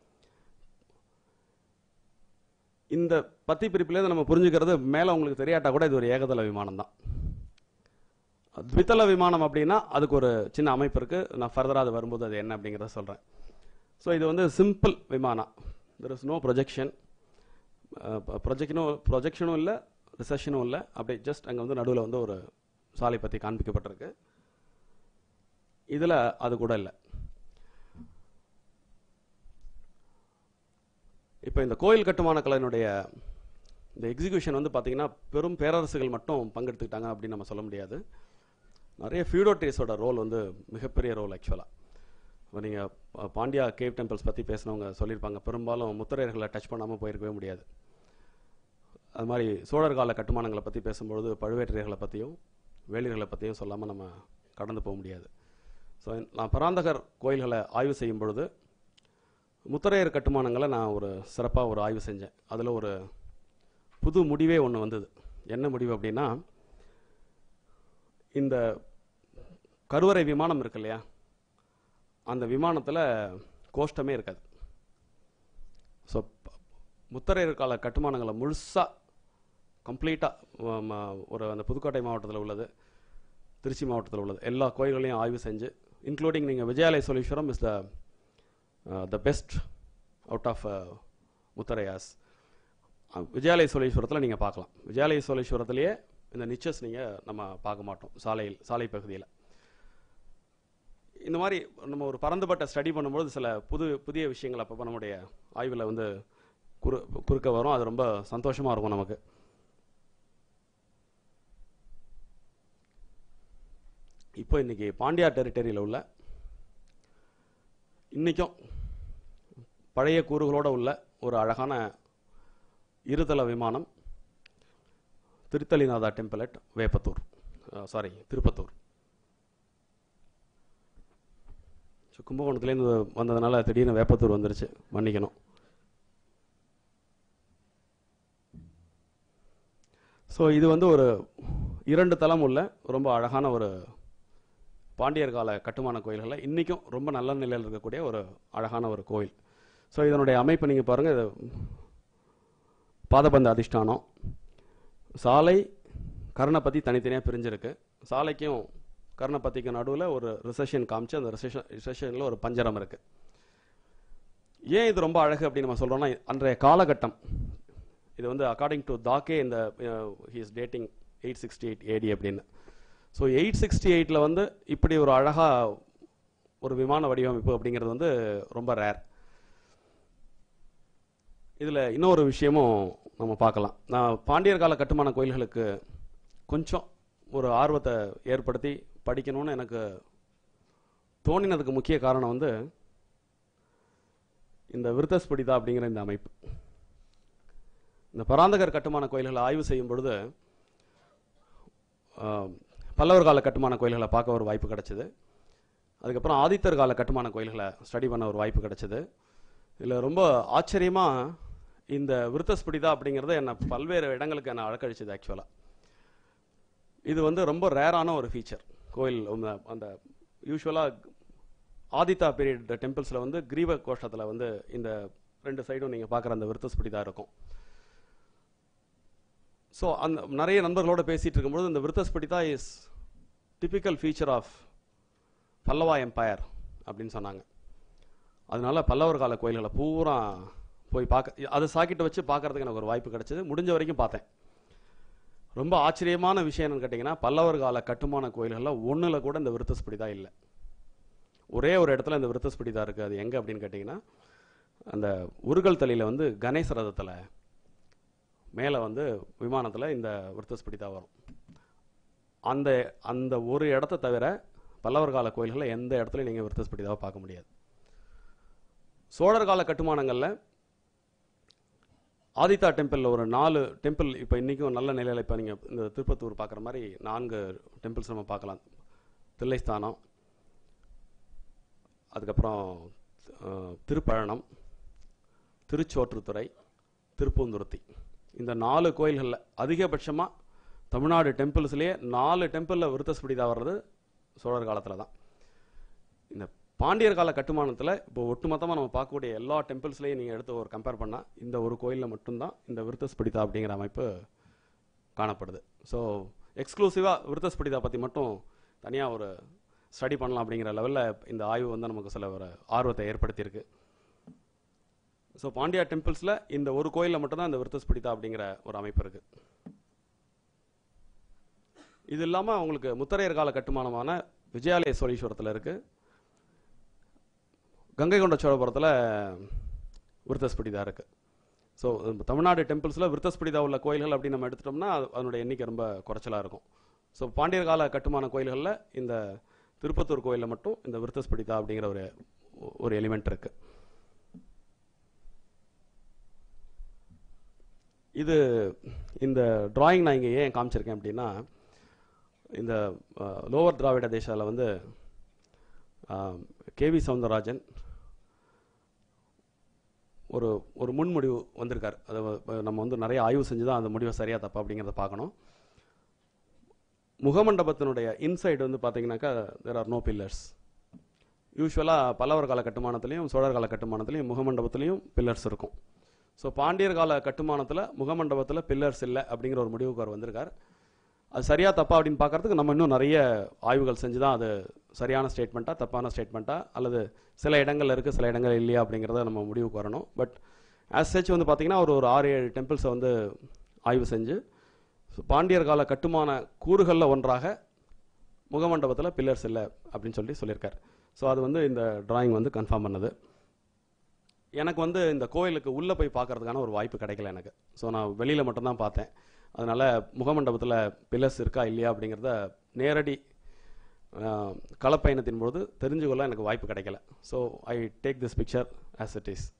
இந்த பத்தி பிரிப்பிலேருந்து நம்ம புரிஞ்சுக்கிறது மேலே உங்களுக்கு தெரியாட்டா கூட இது ஒரு ஏகதள விமானம் தான் த்விதள விமானம் அப்படின்னா அதுக்கு ஒரு சின்ன அமைப்பு இருக்குது நான் ஃபர்தராக அது வரும்போது அது என்ன அப்படிங்கிறத சொல்கிறேன் ஸோ இது வந்து சிம்பிள் விமானம் தெர் இஸ் நோ ப்ரொஜெக்ஷன் ப்ரொஜெக்ஷனும் ப்ரொஜெக்ஷனும் இல்லை ரிசெஷனும் இல்லை அப்படி ஜஸ்ட் அங்கே வந்து நடுவில் வந்து ஒரு சாலை பற்றி காண்பிக்கப்பட்டிருக்கு இதில் அது கூட இல்லை இப்போ இந்த கோயில் கட்டுமான கலையினுடைய இந்த எக்ஸிகியூஷன் வந்து பார்த்தீங்கன்னா பெரும் பேரரசுகள் மட்டும் பங்கெடுத்துக்கிட்டாங்க அப்படின்னு நம்ம சொல்ல முடியாது நிறைய ஃபியூடோட்ரீஸோட ரோல் வந்து மிகப்பெரிய ரோல் ஆக்சுவலாக இப்போ நீங்கள் பாண்டியா கேவ் டெம்பிள்ஸ் பற்றி பேசினவங்க சொல்லியிருப்பாங்க பெரும்பாலும் முத்திரையர்களை டச் பண்ணாமல் போயிருக்கவே முடியாது அது மாதிரி சோழர் கால கட்டுமானங்களை பற்றி பேசும்பொழுது பழுவேட்டரையர்களை பற்றியும் வேளிர்களை பற்றியும் சொல்லாமல் நம்ம கடந்து போக முடியாது ஸோ நான் பராந்தகர் கோயில்களை ஆய்வு செய்யும் பொழுது முத்தரையர் கட்டுமானங்களை நான் ஒரு சிறப்பாக ஒரு ஆய்வு செஞ்சேன் அதில் ஒரு புது முடிவே ஒன்று வந்தது என்ன முடிவு அப்படின்னா இந்த கருவறை விமானம் இருக்கு இல்லையா அந்த விமானத்தில் கோஷ்டமே இருக்காது ஸோ முத்தரையர் கால கட்டுமானங்களை முழுசாக கம்ப்ளீட்டாக ஒரு அந்த புதுக்கோட்டை மாவட்டத்தில் உள்ளது திருச்சி மாவட்டத்தில் உள்ளது எல்லா கோயில்களையும் ஆய்வு செஞ்சு இன்க்ளூடிங் நீங்கள் Vijayalaya Choleeswaram is the the best out of Mutharaiyas uh, Vijayalaya சோழேஸ்வரத்தில் நீங்கள் பார்க்கலாம் விஜயாலய சோழேஸ்வரத்திலேயே இந்த நிச்சஸ் நீங்கள் நம்ம பார்க்க மாட்டோம் சாலையில் சாலை பகுதியில் இந்த மாதிரி நம்ம ஒரு பரந்துபட்ட ஸ்டடி பண்ணும்போது சில புது புதிய விஷயங்கள் அப்பப்போ நம்முடைய ஆய்வில் வந்து குறு குறுக்க வரும் அது ரொம்ப சந்தோஷமாக இருக்கும் நமக்கு இப்போ இன்னைக்கு பாண்டியா டெரிட்டரியில் உள்ள இன்றைக்கும் பழைய கூறுகளோடு உள்ள ஒரு அழகான இருதள விமானம் Thiruthalinatha temple at Veppathur sorry Thiruppathur so கும்பகோணத்துலேருந்து வந்ததுனால திடீர்னு வேப்பத்தூர் வந்துருச்சு மன்னிக்கணும் ஸோ இது வந்து ஒரு இரண்டு தளம் உள்ள ரொம்ப அழகான ஒரு பாண்டியர் கால கட்டுமான கோயில்களில் இன்றைக்கும் ரொம்ப நல்ல நிலையில் இருக்கக்கூடிய ஒரு அழகான ஒரு கோயில் ஸோ இதனுடைய அமைப்பு நீங்கள் பாருங்கள் இது பாதபந்த அதிஷ்டானம் சாலை கர்ணபதி தனித்தனியாக பிரிஞ்சிருக்கு சாலைக்கும் கர்ணபதிக்கு நடுவில் ஒரு ரிசெஷன் காமிச்சு அந்த ரிசெஷன் ரிசெஷனில் ஒரு பஞ்சரம் இருக்குது ஏன் இது ரொம்ப அழகு அப்படின்னு நம்ம சொல்கிறோம்னா அன்றைய காலகட்டம் இது வந்து அக்கார்டிங் டு தாக்கே இந்த his dating eight sixty eight AD அப்படின்னு ஸோ எயிட் சிக்ஸ்டி எயிட்டில் வந்து இப்படி ஒரு அழகாக ஒரு விமான வடிவமைப்பு அப்படிங்கிறது வந்து ரொம்ப ரேர் இதில் இன்னொரு விஷயமும் நம்ம பார்க்கலாம் நான் பாண்டியர் கால கட்டுமான கோயில்களுக்கு கொஞ்சம் ஒரு ஆர்வத்தை ஏற்படுத்தி படிக்கணும்னு எனக்கு தோணினதுக்கு முக்கிய காரணம் வந்து இந்த விருத்தஸ்படிதா அப்படிங்கிற இந்த அமைப்பு இந்த பராந்தகர் கட்டுமான கோயில்களை ஆய்வு செய்யும் பொழுது ஆஹ், பல்லவர் கால கட்டுமான கோயில்களை பார்க்க ஒரு வாய்ப்பு கிடைச்சது அதுக்கப்புறம் ஆதித்தர் கால கட்டுமான கோயில்களை ஸ்டடி பண்ண ஒரு வாய்ப்பு கிடைச்சது இதில் ரொம்ப ஆச்சரியமாக இந்த விருத்தஸ்படிதா அப்படிங்கிறது என்னை பல்வேறு இடங்களுக்கு என்னை அழக்கழிச்சது ஆக்சுவலாக இது வந்து ரொம்ப ரேரான ஒரு ஃபீச்சர் கோயில் அந்த- அந்த யூஸ்வலாக ஆதித்தா பீரியட் டெம்பிள்ஸில் வந்து கிரீவ கோஷ்டத்தில் வந்து இந்த ரெண்டு சைடும் நீங்கள் பார்க்குற அந்த விருத்தஸ்படி தான் இருக்கும் ஸோ அந்த நிறைய நண்பர்களோட பேசிகிட்டு இருக்கும்போது இந்த விருத்தஸ்படிதா is typical feature of Pallava empire அப்படின்னு சொன்னாங்க அதனால பல்லவர் கால கோயில்களை பூரா போய் பார்க்க அதை சாக்கிட்ட வச்சு பார்க்கறதுக்கு எனக்கு ஒரு வாய்ப்பு கிடைச்சது முடிஞ்ச வரைக்கும் பார்த்தேன் ரொம்ப ஆச்சரியமான விஷயம் என்னன்னு கேட்டிங்கன்னா பல்லவர் கால கட்டுமான கோயில்களில் ஒன்றில் கூட இந்த விருத்தஸ்படிதா இல்லை ஒரே ஒரு இடத்துல இந்த விருத்தஸ்படிதா இருக்குது அது எங்கே அப்படின்னு கேட்டிங்கன்னா அந்த உருகல் தலையில் வந்து கணேச ரதத்தில் மேலே வந்து விமானத்தில் இந்த விருத்தஸ்படிதா வரும் அந்த அந்த ஒரு இடத்த தவிர பல்லவர் கால கோயில்களில் எந்த இடத்துலையும் நீங்கள் விருத்தஸ்படிதாவை பார்க்க முடியாது சோழர் கால கட்டுமானங்களில் ஆதித்தா டெம்பிளில் ஒரு நாலு டெம்பிள் இப்போ இன்றைக்கும் நல்ல நிலையில் இப்போ நீங்கள் இந்த திருப்பத்தூர் பார்க்குற மாதிரி நான்கு டெம்பிள்ஸ் நம்ம பார்க்கலாம் தில்லைஸ்தானம் அதுக்கப்புறம் அஹ், திருப்பழனம் திருச்சோற்றுத்துறை திருப்பூந்துருத்தி இந்த நாலு கோயில்களில் அதிகபட்சமாக தமிழ்நாடு டெம்பிள்ஸ்லேயே நாலு டெம்பிளில் விருத்தஸ்படிதா வர்றது சோழர் காலத்தில் தான் இந்த பாண்டியர் கால கட்டுமானத்தில் இப்போ ஒட்டுமொத்தமாக நம்ம பார்க்கக்கூடிய எல்லா டெம்பிள்ஸ்லையும் நீங்கள் எடுத்து ஒரு கம்பேர் பண்ணால் இந்த ஒரு கோயிலில் மட்டும்தான் இந்த விருத்தஸ்படிதா அப்படிங்கிற அமைப்பு காணப்படுது ஸோ எக்ஸ்க்ளூசிவாக விருத்தஸ்படிதா பற்றி மட்டும் தனியாக ஒரு ஸ்டடி பண்ணலாம் அப்படிங்கிற லெவலில் இந்த ஆய்வு வந்து நமக்கு சில ஒரு ஆர்வத்தை ஏற்படுத்தியிருக்கு ஸோ பாண்டியா டெம்பிள்ஸில் இந்த ஒரு கோயிலில் மட்டும்தான் இந்த விருத்தஸ்படிதா அப்படிங்கிற ஒரு அமைப்பு இருக்குது இது இல்லாமல் உங்களுக்கு முத்தரையர் கால கட்டுமானமான விஜயாலய சோழீஸ்வரத்தில் இருக்குது கங்கை கொண்ட சோழபுரத்தில் விருத்தஸ்படிதா இருக்குது ஸோ தமிழ்நாடு டெம்பிள்ஸில் விருத்தஸ்படிதா உள்ள கோயில்கள் அப்படின்னு நம்ம எடுத்துட்டோம்னா அது- அதனுடைய எண்ணிக்கை ரொம்ப குறைச்சலாக இருக்கும் ஸோ பாண்டியர் கால கட்டுமான கோயில்களில் இந்த திருப்பத்தூர் கோயிலில் மட்டும் இந்த விருத்தஸ்படிதா அப்படிங்கிற ஒரு ஒரு எலிமெண்ட் இருக்குது இது இந்த டிராயிங் நான் இங்கே ஏன் காமிச்சிருக்கேன் அப்படின்னா இந்த லோவர் திராவிட தேசாவில் வந்து கேவி சவுந்தரராஜன் ஒரு ஒரு முன்முடிவு வந்திருக்கார் அதை வ- நம்ம வந்து நிறைய ஆய்வு செஞ்சு தான் அந்த முடிவை சரியா தப்பா அப்படிங்கிறத பார்க்கணும் முகமண்டபத்தினுடைய இன்சைடு வந்து பார்த்தீங்கன்னாக்கா தேர் ஆர் நோ பில்லர்ஸ் யூஸ்வலாக பல்லவர் கால கட்டுமானத்துலேயும் சோழர் கால கட்டுமானத்துலேயும் முகமண்டபத்துலேயும் பில்லர்ஸ் இருக்கும் ஸோ பாண்டியர் கால கட்டுமானத்தில் முகமண்டபத்தில் பில்லர்ஸ் இல்லை அப்படிங்கிற ஒரு முடிவுக்கு அவர் வந்திருக்கார் அது சரியா தப்பா அப்படின்னு பார்க்கறதுக்கு நம்ம இன்னும் நிறைய ஆய்வுகள் செஞ்சு தான் அது சரியான ஸ்டேட்மெண்ட்டா தப்பான ஸ்டேட்மெண்ட்டா அல்லது சில இடங்கள்ல இருக்குது சில இடங்கள் இல்லையா அப்படிங்கிறத நம்ம முடிவுக்கு வரணும் பட் ஆஸ் சச் வந்து பார்த்தீங்கன்னா அவர் ஒரு ஆறு ஏழு டெம்பிள்ஸை வந்து ஆய்வு செஞ்சு so பாண்டியர் கால கட்டுமான கூறுகளில் ஒன்றாக முகமண்டபத்தில் பில்லர்ஸ் இல்லை அப்படின்னு சொல்லி சொல்லியிருக்கார் ஸோ அது வந்து இந்த டிராயிங் வந்து கன்ஃபார்ம் பண்ணது எனக்கு வந்து இந்த கோயிலுக்கு உள்ளே போய் பார்க்கறதுக்கான ஒரு வாய்ப்பு கிடைக்கல எனக்கு ஸோ நான் வெளியில் மட்டும்தான் பார்த்தேன் அதனால் முகமண்டபத்தில் பில்லர்ஸ் இருக்கா இல்லையா அப்படிங்கிறத நேரடி ஆஹ், களப்பயணத்தின் பொழுது தெரிஞ்சுக்கொள்ள எனக்கு வாய்ப்பு கிடைக்கல so I take this picture as it is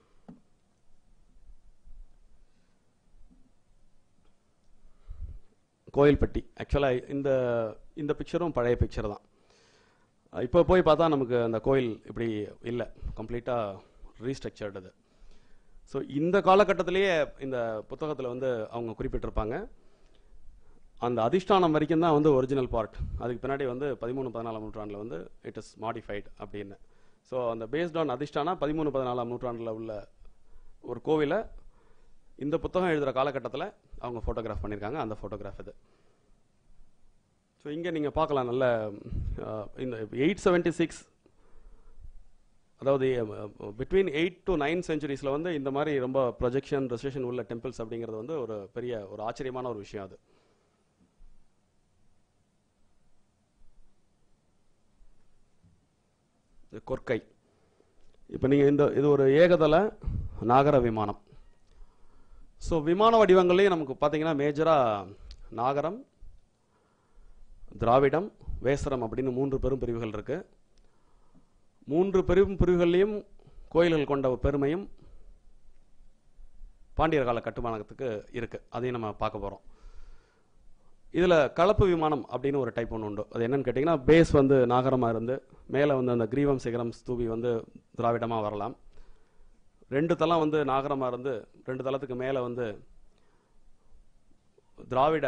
Koilpatti ஆக்சுவலாக இந்த இந்த பிக்சரும் பழைய பிக்சர் தான் இப்போ போய் பார்த்தா நமக்கு அந்த கோயில் இப்படி இல்லை கம்ப்ளீட்டாக ரீஸ்ட்ரக்சர்டு அது ஸோ இந்த காலகட்டத்திலேயே இந்த புத்தகத்தில் வந்து அவங்க குறிப்பிட்டிருப்பாங்க அந்த அதிஷ்டானம் வரைக்கும் தான் வந்து ஒரிஜினல் பார்ட் அதுக்கு பின்னாடி வந்து பதிமூணு பதினாலாம் நூற்றாண்டில் வந்து இட் இஸ் மாடிஃபைட் அப்படின்னு ஸோ அந்த பேஸ்ட் ஆன் அதிஷ்டானா பதிமூணு பதினாலாம் நூற்றாண்டில் உள்ள ஒரு கோவிலை இந்த புத்தகம் எழுதுகிற காலகட்டத்தில் அவங்க ஃபோட்டோகிராஃப் பண்ணியிருக்காங்க அந்த ஃபோட்டோகிராஃப் இது ஸோ இங்கே நீங்கள் பார்க்கலாம் நல்ல அஹ், இந்த எயிட் செவன்ட்டி சிக்ஸ் அதாவது பிட்வீன் எயிட் டு நைன் சென்ச்சுரிஸில் வந்து இந்த மாதிரி ரொம்ப ப்ரொஜெக்ஷன் ரெஸ்ட்ரிக்ஷன் உள்ள டெம்பிள்ஸ் அப்படிங்கிறது வந்து ஒரு பெரிய ஒரு ஆச்சரியமான ஒரு விஷயம் அது இது கொற்கை இப்போ நீங்கள் இந்த இது ஒரு ஏகதள நாகர விமானம் ஸோ விமான வடிவங்கள்லேயும் நமக்கு பார்த்தீங்கன்னா மேஜராக நாகரம் திராவிடம் வேசரம் அப்படின்னு மூன்று பெரும் பிரிவுகள் இருக்கு மூன்று பெரும் பிரிவுகள்லையும் கோயில்கள் கொண்ட பெருமையும் பாண்டியர் கால கட்டுமானத்துக்கு இருக்கு அதையும் நம்ம பார்க்க போகிறோம் இதில் கலப்பு விமானம் அப்படின்னு ஒரு டைப் ஒன்று உண்டு அது என்னன்னு கேட்டிங்கன்னா பேஸ் வந்து நாகரமாக இருந்து மேலே வந்து அந்த கிரீவம் சிகரம் ஸ்தூபி வந்து திராவிடமாக வரலாம் ரெண்டு தளம் வந்து நாகரமாக இருந்து ரெண்டு தளத்துக்கு மேலே வந்து திராவிட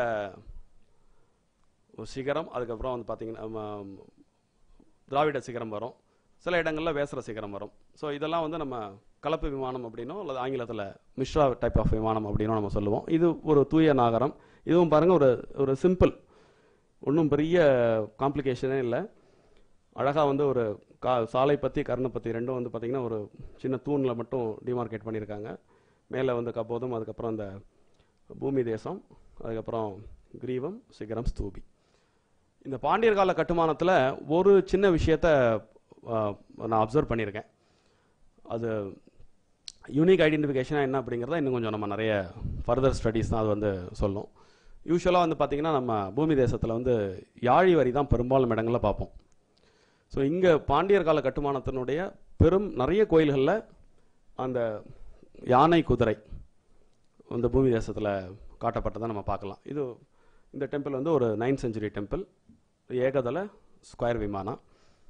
ஒரு சிகரம் அதுக்கப்புறம் வந்து பார்த்தீங்கன்னா ம, திராவிட சிகரம் வரும் சில இடங்களில் வேசர சிகரம் வரும் ஸோ இதெல்லாம் வந்து நம்ம கலப்பு விமானம் அப்படின்னோ அல்லது ஆங்கிலத்தில் மிஸ்ரா டைப் ஆஃப் விமானம் அப்படின்னும் நம்ம சொல்லுவோம் இது ஒரு தூய நாகரம் இதுவும் பாருங்கள் ஒரு ஒரு சிம்பிள் ஒன்றும் பெரிய காம்ப்ளிகேஷனே இல்லை அழகாக வந்து ஒரு கா சாலை பற்றி கருணை பற்றி ரெண்டும் வந்து பார்த்திங்கன்னா ஒரு சின்ன தூணில் மட்டும் டிமார்க்கேட் பண்ணியிருக்காங்க மேலே வந்து கபோதம் அதுக்கப்புறம் அந்த பூமி தேசம் அதுக்கப்புறம் கிரீவம் சிகரம் ஸ்தூபி இந்த பாண்டியர் கால கட்டுமானத்தில் ஒரு சின்ன விஷயத்த ஆஹ், நான் அப்சர்வ் பண்ணியிருக்கேன் அது யூனிக் ஐடென்டிஃபிகேஷனாக என்ன அப்படிங்கிறத இன்னும் கொஞ்சம் நம்ம நிறைய ஃபர்தர் ஸ்டடீஸ் தான் அது வந்து சொல்லும் யூஸ்வலாக வந்து பார்த்திங்கன்னா நம்ம பூமி தேசத்தில் வந்து யாழி வரி தான் பெரும்பாலும் இடங்களில் பார்ப்போம் ஸோ இங்கே பாண்டியர் கால கட்டுமானத்தினுடைய பெரும் நிறைய கோயில்களில் அந்த யானை குதிரை இந்த பூமி தேசத்தில் காட்டப்பட்டதை நம்ம பார்க்கலாம் இது இந்த டெம்பிள் வந்து ஒரு நைன் செஞ்சுரி டெம்பிள் ஏகதள ஸ்கொயர் விமானம்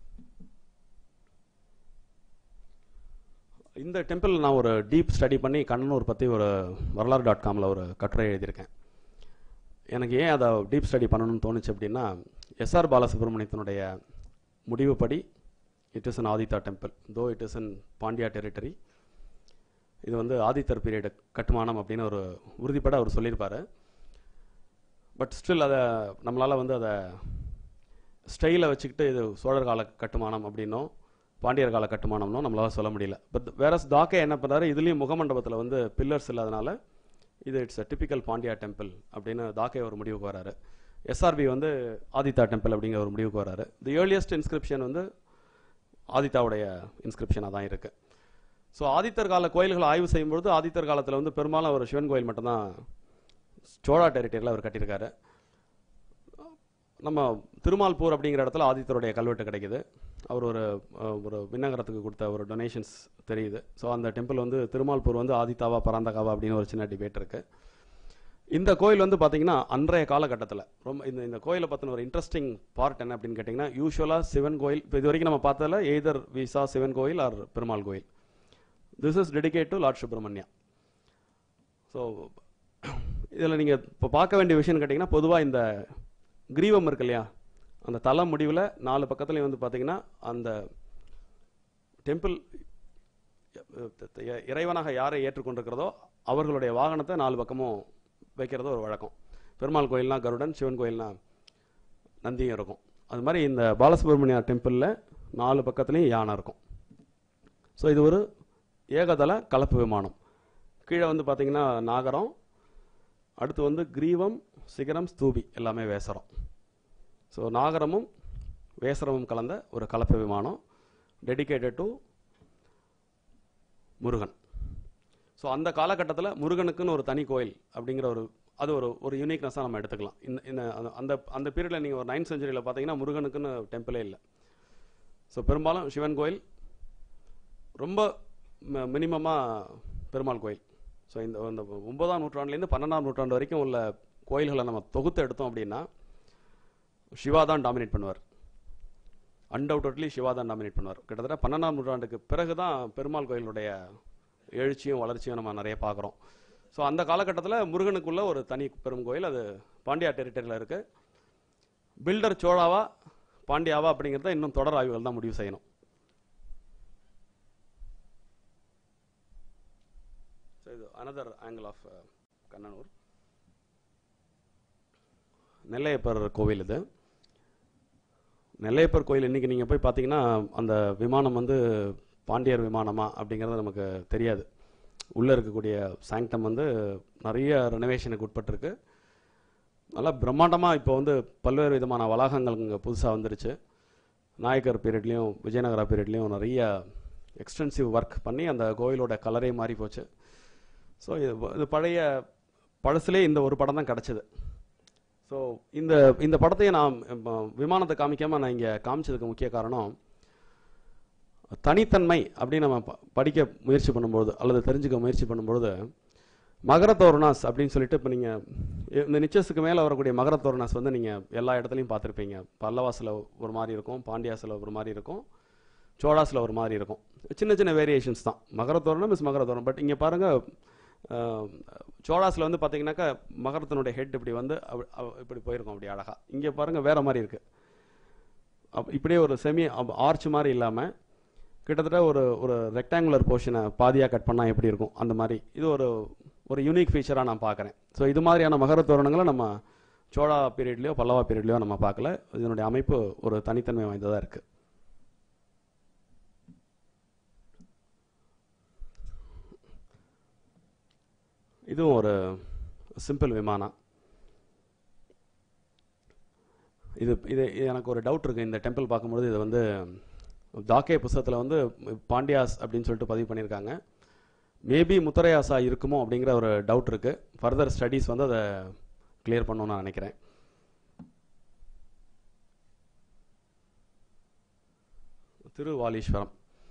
இந்த டெம்பிள் நான் ஒரு டீப் ஸ்டடி பண்ணி கண்ணனூர் பற்றி ஒரு வரலாறு டாட் காமில் ஒரு கட்டுரை எழுதியிருக்கேன் எனக்கு ஏன் அதை டீப் ஸ்டடி பண்ணணும்னு தோணுச்சு அப்படின்னா எஸ்ஆர் பாலசுப்ரமணியத்தினுடைய முடிவுப்படி it is an Aditya temple though it is in Pandya territory இது வந்து ஆதித்தர் பீரியட் கட்டுமானம் அப்படின்னு ஒரு உறுதிப்பட அவர் சொல்லியிருப்பார் பட் ஸ்டில் அதை நம்மளால் வந்து அதை ஸ்டைலை வச்சுக்கிட்டு இது சோழர் கால கட்டுமானம் அப்படின்னும் பாண்டியர் கால கட்டுமானம்னும் நம்மளால சொல்ல முடியல பட் வேற தாக்கே என்ன பண்ணாரு இதுலேயும் முகமண்டபத்தில் வந்து பில்லர்ஸ் இல்லாதனால இது it's a typical Pandya temple அப்படின்னு தாக்கே ஒரு முடிவுக்கு வராரு எஸ்ஆர்பி வந்து ஆதித்தா டெம்பிள் அப்படிங்கிற ஒரு முடிவுக்கு வராரு தி ஏர்லியஸ்ட் இன்ஸ்கிரிப்ஷன் வந்து ஆதித்தாவுடைய இன்ஸ்கிரிப்ஷனாக தான் இருக்குது ஸோ ஆதித்தர் கால கோயில்களை ஆய்வு செய்யும்பொழுது ஆதித்தர் காலத்தில் வந்து பெரும்பாலும் ஒரு சிவன் கோயில் மட்டும்தான் சோழா டெரிட்டரியில் அவர் கட்டியிருக்காரு நம்ம திருமால்பூர் அப்படிங்கிற இடத்துல ஆதித்தருடைய கல்வெட்டு கிடைக்குது அவர் ஒரு அஹ், ஒரு விண்ணகரத்துக்கு கொடுத்த ஒரு டொனேஷன்ஸ் தெரியுது ஸோ அந்த டெம்பிள் வந்து திருமால்பூர் வந்து ஆதித்தாவா பராந்தகாவா அப்படின்னு ஒரு சின்ன டிபேட் இருக்கு இந்த கோயில் வந்து பார்த்தீங்கன்னா அன்றைய காலகட்டத்தில் ரொம்ப இந்த இந்த கோயிலை பற்றின ஒரு இன்ட்ரெஸ்டிங் பார்ட் என்ன அப்படின்னு கேட்டிங்கன்னா யூஸ்வலாக சிவன் கோயில் இப்போ இது வரைக்கும் நம்ம பார்த்ததில் எய்தர் விசா சிவன் கோயில் ஆர் பெருமாள் கோயில் this is dedicate to Lord Subramania so இதில் நீங்கள் இப்போ பார்க்க வேண்டிய விஷயம்னு கேட்டிங்கன்னா பொதுவாக இந்த கிரீவம் இருக்கு இல்லையா அந்த தலம் முடிவில் நாலு பக்கத்துலையும் வந்து பார்த்தீங்கன்னா அந்த டெம்பிள் இறைவனாக யாரை ஏற்றுக்கொண்டிருக்கிறதோ அவர்களுடைய வாகனத்தை நாலு பக்கமும் வைக்கிறது ஒரு வழக்கம் பெருமாள் கோயில்னா கருடன் சிவன் கோயில்னா நந்தியும் இருக்கும் அது மாதிரி இந்த பாலசுப்ரமணியா டெம்பிளில் நாலு பக்கத்துலேயும் யானை இருக்கும் ஸோ இது ஒரு ஏகதள கலப்பு விமானம் கீழே வந்து பார்த்தீங்கன்னா நாகரம் அடுத்து வந்து கிரீவம் சிகரம் ஸ்தூபி எல்லாமே வேசரம் ஸோ நாகரமும் வேசரமும் கலந்த ஒரு கலப்பு விமானம் டெடிகேட்டட் டு முருகன் ஸோ அந்த காலகட்டத்தில் முருகனுக்குன்னு ஒரு தனி கோயில் அப்படிங்கிற ஒரு அது ஒரு ஒரு யூனிக்னஸாக நம்ம எடுத்துக்கலாம் இந்த இந்த அந்த- அந்த அந்த பீரியடில் நீங்கள் ஒரு நைன்த் செஞ்சுரியில் பார்த்தீங்கன்னா முருகனுக்குன்னு டெம்பிளே இல்லை ஸோ பெரும்பாலும் சிவன் கோயில் ரொம்ப மினிமமாக பெருமாள் கோயில் ஸோ இந்த இந்த ஒன்பதாம் நூற்றாண்டுலேருந்து பன்னெண்டாம் நூற்றாண்டு வரைக்கும் உள்ள கோயில்களை நம்ம தொகுத்து எடுத்தோம் அப்படின்னா சிவா தான் டாமினேட் பண்ணுவார் அன்டவுட்லி சிவா தான் டாமினேட் பண்ணுவார் கிட்டத்தட்ட பன்னெண்டாம் நூற்றாண்டுக்கு பிறகு தான் பெருமாள் கோயிலுடைய எழுச்சியும் வளர்ச்சியும் நம்ம நிறைய பார்க்குறோம் ஸோ அந்த காலகட்டத்தில் முருகனுக்குள்ள ஒரு தனி பெரும் கோயில் அது பாண்டியா டெரிட்டரியில் இருக்குது பில்டர் சோழாவா பாண்டியாவா அப்படிங்கிறத இன்னும் தொடர் ஆய்வுகள் தான் முடிவு செய்யணும் ஸோ இது another angle of Kannanur Nellaiyappar கோவில் இது நெல்லையப்பர் கோயில் இன்னைக்கு நீங்கள் போய் பார்த்தீங்கன்னா அந்த விமானம் வந்து பாண்டியர் விமானமா அப்படிங்கிறது நமக்கு தெரியாது உள்ளே இருக்கக்கூடிய சாங்டம் வந்து நிறைய ரெனோவேஷனுக்கு உட்பட்டிருக்கு நல்லா பிரம்மாண்டமாக இப்போ வந்து பல்வேறு விதமான வளாகங்கள் இங்கே புதுசாக வந்துருச்சு நாயக்கர் பீரியட்லேயும் விஜயநகரா பீரியட்லேயும் நிறைய எக்ஸ்டென்சிவ் ஒர்க் பண்ணி அந்த கோயிலோட கலரே மாறி போச்சு ஸோ இது இது பழைய பழசுலே இந்த ஒரு படம் தான் கிடச்சிது ஸோ இந்த இந்த படத்தையும் நான் இப்போ விமானத்தை காமிக்காமல் நான் இங்கே காமிச்சதுக்கு முக்கிய காரணம் தனித்தன்மை அப்படின்னு நம்ம ப- படிக்க முயற்சி பண்ணும்போது அல்லது தெரிஞ்சுக்க முயற்சி பண்ணும்பொழுது மகரத்தோரணாஸ் அப்படின்னு சொல்லிட்டு இப்போ நீங்கள் இந்த நிச்சயத்துக்கு மேலே வரக்கூடிய மகரத்தோரணாஸ் வந்து நீங்கள் எல்லா இடத்துலையும் பார்த்துருப்பீங்க பல்லவாஸில் ஒரு மாதிரி இருக்கும் பாண்டியாஸில் ஒரு மாதிரி இருக்கும் சோழாஸில் ஒரு மாதிரி இருக்கும் சின்ன சின்ன வேரியேஷன்ஸ் தான் மகரத்தோரணம் இஸ் மகரத்தோரணம் பட் இங்கே பாருங்கள் சோழாஸில் வந்து பார்த்தீங்கன்னாக்கா மகரத்தினுடைய ஹெட் இப்படி வந்து அப்ப- அப்ப- இப்படி போயிருக்கும் அப்படி அழகாக இங்கே பாருங்கள் வேற மாதிரி இருக்குது அப் இப்படியே ஒரு செமி ஆர்ச் மாதிரி இல்லாமல் கிட்டத்தட்ட ஒரு ஒரு ரெக்டாங்குலர் போர்ஷனை பாதியாக கட் பண்ணால் எப்படி இருக்கும் அந்த மாதிரி இது ஒரு ஒரு யூனிக் ஃபீச்சராக நான் பார்க்குறேன் ஸோ இது மாதிரியான மகர தோரணங்களை நம்ம சோழா பீரியட்லையோ பல்லவா பீரியட்லையோ நம்ம பார்க்கல இதனுடைய அமைப்பு ஒரு தனித்தன்மை வாய்ந்ததாக இருக்குது இதுவும் ஒரு சிம்பிள் விமானம் இது இது இது எனக்கு ஒரு டவுட் இருக்குது இந்த டெம்பிள் பார்க்கும்பொழுது இது வந்து தாக்கே புஸ்தகத்தில் வந்து பாண்டியாஸ் அப்படின்னு சொல்லிட்டு பதிவு பண்ணியிருக்காங்க மேபி முத்தரையாசா இருக்குமோ அப்படிங்கிற ஒரு டவுட் இருக்குது ஃபர்தர் ஸ்டடீஸ் வந்து அதை கிளியர் பண்ணணும்னு நான் நினைக்கிறேன் திருவாலீஸ்வரம்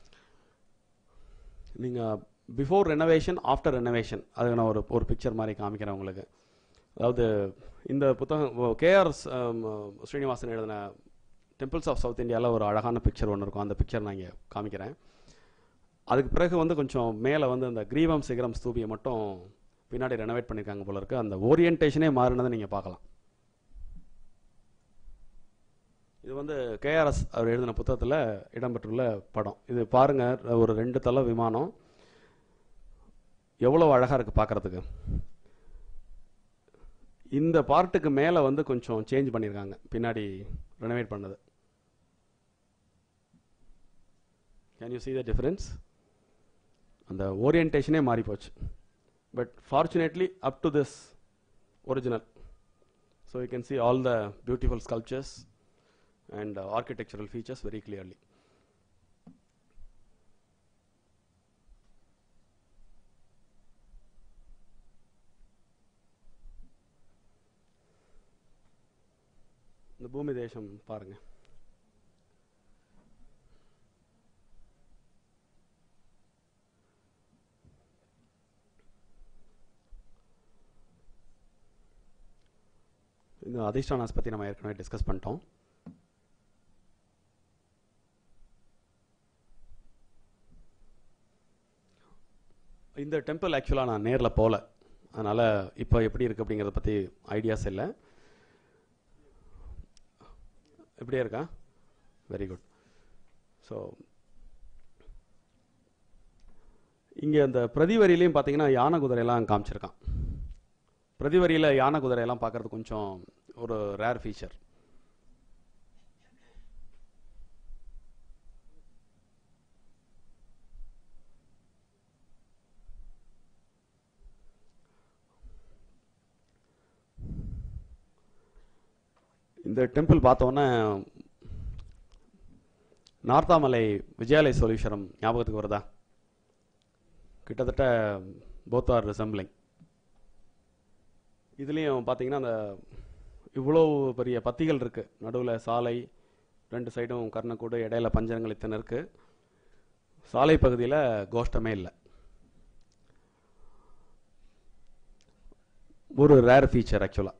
நீங்கள் பிஃபோர் ரெனோவேஷன் ஆஃப்டர் ரெனோவேஷன் அதுக்கு நான் ஒரு ஒரு பிக்சர் மாதிரி காமிக்கிறேன் உங்களுக்கு அதாவது இந்த புத்தகம் கேஆர் ஸ்ரீனிவாசன் எழுதின டெம்பிள்ஸ் ஆஃப் சவுத் இந்தியாவில் ஒரு அழகான பிக்சர் ஒன்று இருக்கும் அந்த பிக்சர் நான் இங்கே காமிக்கிறேன் அதுக்கு பிறகு வந்து கொஞ்சம் மேலே வந்து அந்த கிரீவம் சிகரம் ஸ்தூபியை மட்டும் பின்னாடி ரெனோவேட் பண்ணியிருக்காங்க போல இருக்கு அந்த ஓரியன்டேஷனே மாறினதை நீங்கள் பார்க்கலாம் இது வந்து கேஆர்எஸ் அவர் எழுதின புத்தகத்தில் இடம்பெற்றுள்ள படம் இது பாருங்க ஒரு ரெண்டு தலை விமானம் எவ்வளோ அழகாக இருக்குது பார்க்குறதுக்கு இந்த பார்ட்டுக்கு மேலே வந்து கொஞ்சம் சேஞ்ச் பண்ணியிருக்காங்க பின்னாடி ரெனோவேட் பண்ணது can you see the difference அந்த ஓரியன்டேஷனே மாறி போச்சு but fortunately up to this original so you can see all the beautiful sculptures and architectural features very clearly இந்த பூமி தேசம் பாருங்க இந்த அதிஷ்டானாஸ் பற்றி நம்ம ஏற்கனவே டிஸ்கஸ் பண்ணிட்டோம் இந்த டெம்பிள் ஆக்சுவலாக நான் நேரில் போகல அதனால் இப்போ எப்படி இருக்குது அப்படிங்கிறத பற்றி ஐடியாஸ் இல்லை இப்படியே இருக்கா வெரி குட் ஸோ இங்கே அந்த பிரதிவரியிலையும் பார்த்தீங்கன்னா யானை குதிரையெல்லாம் காமிச்சிருக்கான் பிரதிவரியில் யானை குதிரையெல்லாம் பார்க்கறது கொஞ்சம் ஒரு ரேர் ஃபீச்சர் இந்த டெம்பிள் பார்த்தோன்னே நார்த்தாமலை விஜயாலய சோழீஸ்வரம் ஞாபகத்துக்கு வருதா கிட்டத்தட்ட போத் ஆர் ரிசம்பிளிங் இதுலேயும் பார்த்தீங்கன்னா அந்த இவ்வளோ பெரிய பத்திகள் இருக்குது நடுவில் சாலை ரெண்டு சைடும் கர்ணக்கூடு இடையில பஞ்சரங்கள் இத்தனை இருக்குது சாலை பகுதியில் கோஷ்டமே இல்லை ஒரு ரேர் ஃபீச்சர் ஆக்சுவலாக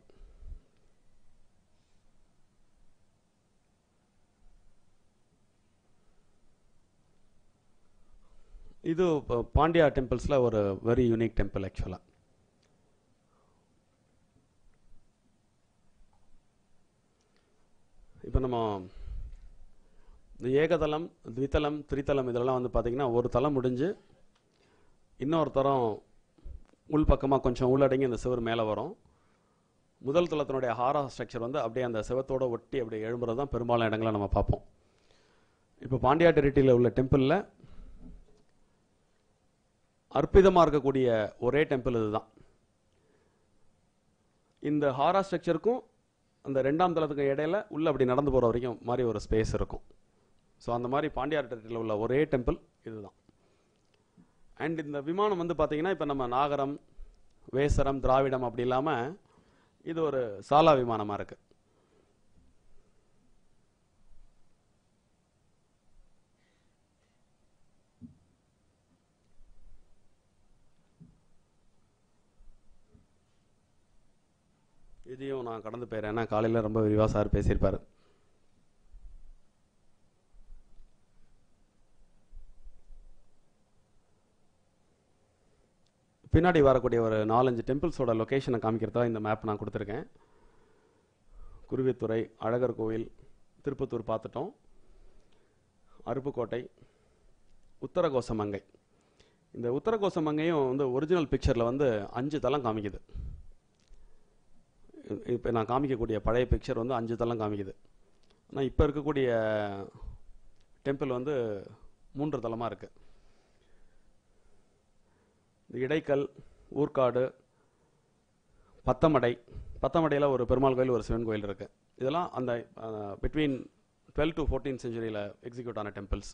இது ப- பாண்டியா டெம்பிள்ஸில் ஒரு வெரி யூனிக் டெம்பிள் ஆக்சுவலாக இப்போ நம்ம இந்த ஏகதளம் த்விதளம் திரிதளம் இதெல்லாம் வந்து பார்த்தீங்கன்னா ஒரு தளம் முடிஞ்சு இன்னொரு தரம் உள் பக்கமாக கொஞ்சம் உள்ளடங்கி அந்த சுவர் மேலே வரும் முதல் தளத்தினுடைய ஹாரா ஸ்ட்ரக்சர் வந்து அப்படியே அந்த சிவத்தோட ஒட்டி அப்படியே எழும்புறது தான் பெரும்பாலான இடங்களை நம்ம பார்ப்போம் இப்போ பாண்டியா டெரிட்டியில் உள்ள டெம்பிளில் அற்புதமாக இருக்கக்கூடிய ஒரே டெம்பிள் இதுதான் இந்த ஹாரா ஸ்ட்ரக்சருக்கும் அந்த ரெண்டாம் தளத்துக்கு இடையில உள்ள அப்படி நடந்து போகிற வரைக்கும் மாதிரி ஒரு ஸ்பேஸ் இருக்கும் ஸோ அந்த மாதிரி பாண்டியார் டெரிட்டியில் உள்ள ஒரே டெம்பிள் இதுதான் அண்ட் இந்த விமானம் வந்து பார்த்தீங்கன்னா இப்போ நம்ம நாகரம் வேசரம் திராவிடம் அப்படி இல்லாமல் இது ஒரு சாலா விமானமாக இருக்கு இதையும் நான் கடந்து போயிடுறேன் ஏன்னா காலையில் ரொம்ப விரிவாக சார் பேசியிருப்பாரு பின்னாடி வரக்கூடிய ஒரு நாலஞ்சு டெம்பிள்ஸோட லொக்கேஷனை காமிக்கிறதா இந்த மேப் நான் கொடுத்துருக்கேன் குருவித்துறை அழகர் கோவில் திருப்பத்தூர் பார்த்துட்டோம் அருப்புக்கோட்டை உத்தரகோசமங்கை இந்த உத்தரகோசமங்கையும் வந்து ஒரிஜினல் பிக்சரில் வந்து அஞ்சு தளம் காமிக்குது இப்போ நான் காமிக்கக்கூடிய பழைய பிக்சர் வந்து அஞ்சு தளம் காமிக்குது ஆனால் இப்போ இருக்கக்கூடிய டெம்பிள் வந்து மூன்று தளமாக இருக்குது இந்த இடைக்கல் ஊர்க்காடு பத்தமடை பத்தமடையில் ஒரு பெருமாள் கோயில் ஒரு சிவன் கோயில் இருக்குது இதெல்லாம் அந்த பிட்வீன் டுவெல் டு ஃபோர்டீன் செஞ்சுரியில் எக்ஸிக்யூட் ஆன டெம்பிள்ஸ்